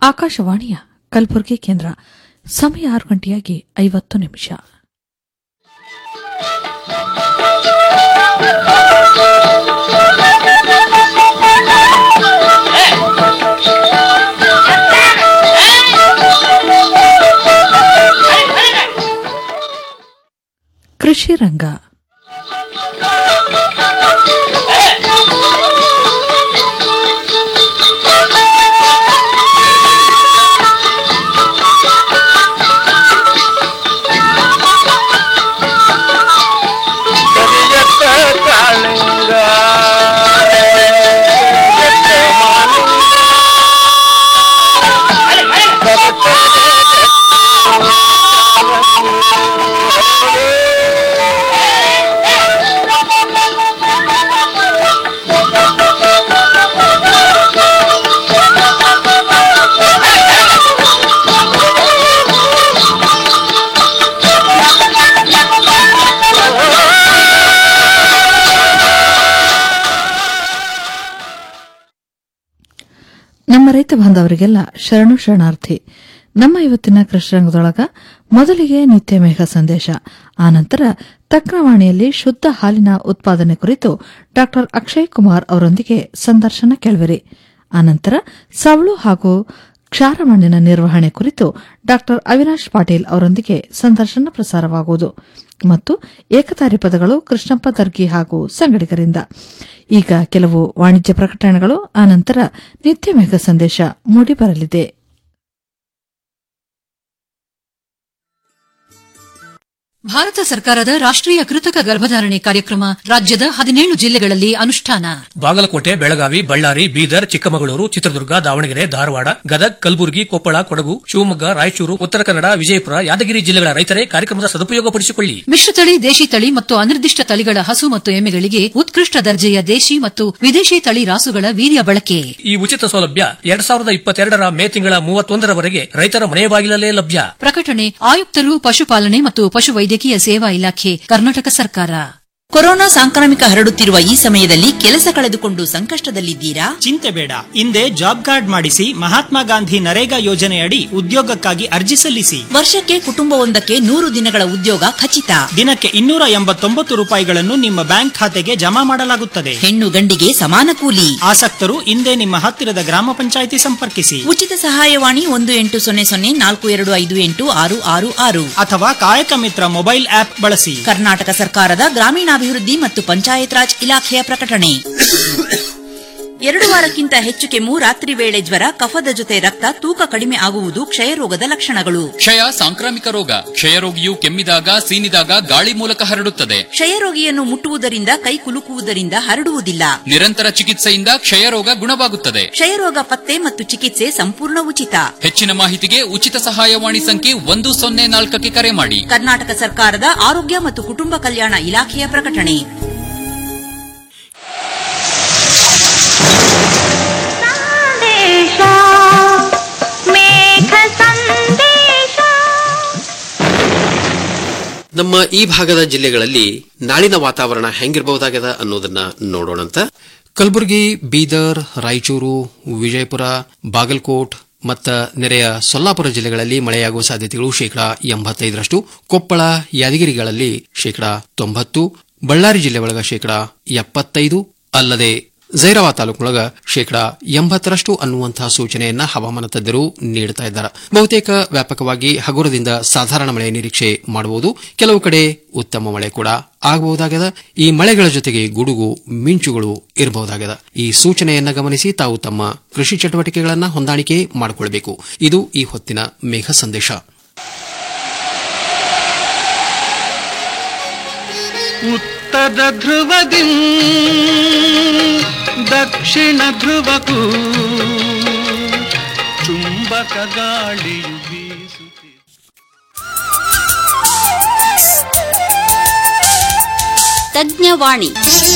ಆಕಾಶವಾಣಿಯ ಕಲಬುರಗಿ ಕೇಂದ್ರ ಸಮಯ ಆರು ಗಂಟೆಯಾಗಿ ಐವತ್ತು ನಿಮಿಷ ಕೃಷಿ ರಂಗ ಕರಿಯತ್ತ ಕಾಳಿಂಗ ಎತ್ತ ಮಾಲಿಂಗ ನಮ್ಮ ರೈತ ಬಾಂಧವರಿಗೆಲ್ಲ ಶರಣು ಶರಣಾರ್ಥಿ ನಮ್ಮ ಇವತ್ತಿನ ಕೃಷ್ಣರಂಗದೊಳಗ ಮೊದಲಿಗೆ ನಿತ್ಯ ಮೇಘ ಸಂದೇಶ ಆನಂತರ ತಕ್ರವಾಣಿಯಲ್ಲಿ ಶುದ್ಧ ಹಾಲಿನ ಉತ್ಪಾದನೆ ಕುರಿತು ಡಾ ಅಕ್ಷಯ್ ಕುಮಾರ್ ಅವರೊಂದಿಗೆ ಸಂದರ್ಶನ ಕೇಳುವಿರಿ ಆನಂತರ ಸವಳು ಹಾಗೂ ಕ್ಷಾರ ಮಣ್ಣಿನ ನಿರ್ವಹಣೆ ಕುರಿತು ಡಾ ಅವಿನಾಶ್ ಪಾಟೀಲ್ ಅವರೊಂದಿಗೆ ಸಂದರ್ಶನ ಪ್ರಸಾರವಾಗುವುದು ಮತ್ತು ಏಕತಾರಿ ಪದಗಳು ಕೃಷ್ಣಪ್ಪ ದರ್ಗಿ ಹಾಗೂ ಸಂಗಡಿಗರಿಂದ ಈಗ ಕೆಲವು ವಾಣಿಜ್ಯ ಪ್ರಕಟಣೆಗಳು ಆನಂತರ ನಿತ್ಯ ಮೇಘ ಸಂದೇಶ ಮೂಡಿಬರಲಿದೆ ಭಾರತ ಸರ್ಕಾರದ ರಾಷ್ಟ್ರೀಯ ಕೃತಕ ಗರ್ಭಧಾರಣೆ ಕಾರ್ಯಕ್ರಮ ರಾಜ್ಯದ ಹದಿನೇಳು ಜಿಲ್ಲೆಗಳಲ್ಲಿ ಅನುಷ್ಠಾನ ಬಾಗಲಕೋಟೆ ಬೆಳಗಾವಿ ಬಳ್ಳಾರಿ ಬೀದರ್ ಚಿಕ್ಕಮಗಳೂರು ಚಿತ್ರದುರ್ಗ ದಾವಣಗೆರೆ ಧಾರವಾಡ ಗದಗ್ ಕಲಬುರಗಿ ಕೊಪ್ಪಳ ಕೊಡಗು ಶಿವಮೊಗ್ಗ ರಾಯಚೂರು ಉತ್ತರ ಕನ್ನಡ ವಿಜಯಪುರ ಯಾದಗಿರಿ ಜಿಲ್ಲೆಗಳ ರೈತರೇ ಕಾರ್ಯಕ್ರಮದ ಸದುಪಯೋಗಪಡಿಸಿಕೊಳ್ಳಿ ಮಿಶ್ರತಳಿ ದೇಶಿ ತಳಿ ಮತ್ತು ಅನಿರ್ದಿಷ್ಟ ತಳಿಗಳ ಹಸು ಮತ್ತು ಎಮ್ಮೆಗಳಿಗೆ ಉತ್ಕೃಷ್ಟ ದರ್ಜೆಯ ದೇಶಿ ಮತ್ತು ವಿದೇಶಿ ತಳಿ ರಾಸುಗಳ ವೀರ್ಯ ಬಳಕೆ ಈ ಉಚಿತ ಸೌಲಭ್ಯ ಎರಡ್ ಸಾವಿರದ ಇಪ್ಪತ್ತೆರಡರ ಮೇ ತಿಂಗಳ ಮೂವತ್ತೊಂದರವರೆಗೆ ರೈತರ ಮನೆ ಬಾಗಿಲಲ್ಲೇ ಲಭ್ಯ ಪ್ರಕಟಣೆ ಆಯುಕ್ತರು ಪಶುಪಾಲನೆ ಮತ್ತು ಪಶುವೈದ್ಯಕೀಯ ಸೇವಾ ಇಲಾಖೆ ಕರ್ನಾಟಕ ಸರ್ಕಾರ ಕೊರೋನಾ ಸಾಂಕ್ರಾಮಿಕ ಹರಡುತ್ತಿರುವ ಈ ಸಮಯದಲ್ಲಿ ಕೆಲಸ ಕಳೆದುಕೊಂಡು ಸಂಕಷ್ಟದಲ್ಲಿದ್ದೀರಾ ಚಿಂತೆ ಬೇಡ ಹಿಂದೆ ಜಾಬ್ ಕಾರ್ಡ್ ಮಾಡಿಸಿ ಮಹಾತ್ಮ ಗಾಂಧಿ ನರೇಗಾ ಯೋಜನೆಯಡಿ ಉದ್ಯೋಗಕ್ಕಾಗಿ ಅರ್ಜಿ ಸಲ್ಲಿಸಿ ವರ್ಷಕ್ಕೆ ಕುಟುಂಬವೊಂದಕ್ಕೆ ನೂರು ದಿನಗಳ ಉದ್ಯೋಗ ಖಚಿತ ದಿನಕ್ಕೆ ಇನ್ನೂರ ಎಂಬತ್ತೊಂಬತ್ತು ರೂಪಾಯಿಗಳನ್ನು ನಿಮ್ಮ ಬ್ಯಾಂಕ್ ಖಾತೆಗೆ ಜಮಾ ಮಾಡಲಾಗುತ್ತದೆ ಹೆಣ್ಣು ಗಂಡಿಗೆ ಸಮಾನ ಕೂಲಿ ಆಸಕ್ತರು ಹಿಂದೆ ನಿಮ್ಮ ಹತ್ತಿರದ ಗ್ರಾಮ ಪಂಚಾಯಿತಿ ಸಂಪರ್ಕಿಸಿ ಉಚಿತ ಸಹಾಯವಾಣಿ ಒಂದು ಎಂಟು ಸೊನ್ನೆ ಸೊನ್ನೆ ನಾಲ್ಕು ಎರಡು ಐದು ಎಂಟು ಆರು ಆರು ಆರು ಅಥವಾ ಕಾಯಕ ಮಿತ್ರ ಮೊಬೈಲ್ ಆಪ್ ಬಳಸಿ ಕರ್ನಾಟಕ ಸರ್ಕಾರದ ಗ್ರಾಮೀಣಾಭಿವೃದ್ಧಿ ಮತ್ತು ಪಂಚಾಯತ್ ರಾಜ್ ಇಲಾಖೆಯ ಪ್ರಕಟಣೆ ಎರಡು ವಾರಕ್ಕಿಂತ ಹೆಚ್ಚು ಕೆಮ್ಮು ರಾತ್ರಿ ವೇಳೆ ಜ್ವರ ಕಫದ ಜೊತೆ ರಕ್ತ ತೂಕ ಕಡಿಮೆ ಆಗುವುದು ಕ್ಷಯರೋಗದ ಲಕ್ಷಣಗಳು ಕ್ಷಯ ಸಾಂಕ್ರಾಮಿಕ ರೋಗ ಕ್ಷಯರೋಗಿಯು ಕೆಮ್ಮಿದಾಗ ಸೀನಿದಾಗ ಗಾಳಿ ಮೂಲಕ ಹರಡುತ್ತದೆ ಕ್ಷಯರೋಗಿಯನ್ನು ಮುಟ್ಟುವುದರಿಂದ ಕೈ ಕುಲುಕುವುದರಿಂದ ಹರಡುವುದಿಲ್ಲ ನಿರಂತರ ಚಿಕಿತ್ಸೆಯಿಂದ ಕ್ಷಯರೋಗ ಗುಣವಾಗುತ್ತದೆ ಕ್ಷಯರೋಗ ಪತ್ತೆ ಮತ್ತು ಚಿಕಿತ್ಸೆ ಸಂಪೂರ್ಣ ಉಚಿತ ಹೆಚ್ಚಿನ ಮಾಹಿತಿಗೆ ಉಚಿತ ಸಹಾಯವಾಣಿ ಸಂಖ್ಯೆ ಒಂದು ಸೊನ್ನೆ ನಾಲ್ಕಕ್ಕೆ ಕರೆ ಮಾಡಿ ಕರ್ನಾಟಕ ಸರ್ಕಾರದ ಆರೋಗ್ಯ ಮತ್ತು ಕುಟುಂಬ ಕಲ್ಯಾಣ ಇಲಾಖೆಯ ಪ್ರಕಟಣೆ ನಮ್ಮ ಈ ಭಾಗದ ಜಿಲ್ಲೆಗಳಲ್ಲಿ ನಾಳಿನ ವಾತಾವರಣ ಹೆಂಗಿರಬಹುದಾಗದ ಅನ್ನೋದನ್ನ ನೋಡೋಣಂತ ಕಲಬುರಗಿ ಬೀದರ್ ರಾಯಚೂರು ವಿಜಯಪುರ ಬಾಗಲಕೋಟ್ ಮತ್ತ ನೆರೆಯ ಸೊಲ್ಲಾಪುರ ಜಿಲ್ಲೆಗಳಲ್ಲಿ ಮಳೆಯಾಗುವ ಸಾಧ್ಯತೆಗಳು ಶೇಕಡಾ ಎಂಬತ್ತೈದರಷ್ಟು ಕೊಪ್ಪಳ ಯಾದಗಿರಿಗಳಲ್ಲಿ ಶೇಕಡಾ ತೊಂಬತ್ತು ಬಳ್ಳಾರಿ ಜಿಲ್ಲೆ ಒಳಗ ಶೇಕಡಾ ಎಪ್ಪತ್ತೈದು ಅಲ್ಲದೆ ಜೈರಾಬಾದ್ ತಾಲೂಕಿನೊಳಗ ಶೇಕಡಾ ಎಂಬತ್ತರಷ್ಟು ಅನ್ನುವಂತಹ ಸೂಚನೆಯನ್ನ ಹವಾಮಾನ ತಜ್ಞರು ನೀಡುತ್ತಾ ಇದ್ದಾರೆ ಬಹುತೇಕ ವ್ಯಾಪಕವಾಗಿ ಹಗುರದಿಂದ ಸಾಧಾರಣ ಮಳೆ ನಿರೀಕ್ಷೆ ಮಾಡಬಹುದು ಕೆಲವು ಕಡೆ ಉತ್ತಮ ಮಳೆ ಕೂಡ ಆಗಬಹುದಾಗದ ಈ ಮಳೆಗಳ ಜೊತೆಗೆ ಗುಡುಗು ಮಿಂಚುಗಳು ಇರಬಹುದಾಗದ ಈ ಸೂಚನೆಯನ್ನ ಗಮನಿಸಿ ತಾವು ತಮ್ಮ ಕೃಷಿ ಚಟುವಟಿಕೆಗಳನ್ನ ಹೊಂದಾಣಿಕೆ ಮಾಡಿಕೊಳ್ಳಬೇಕು ಇದು ಈ ಹೊತ್ತಿನ ಮೇಘ ಸಂದೇಶ ಉತ್ತರ ಧ್ರುವದಿ ದಕ್ಷಿಣ ಧ್ರುವಕ್ಕೂ ಚುಂಬಕ ಗಾಳಿಯು ಬೀಸುತ್ತಿದೆ ತಜ್ಞವಾಣಿ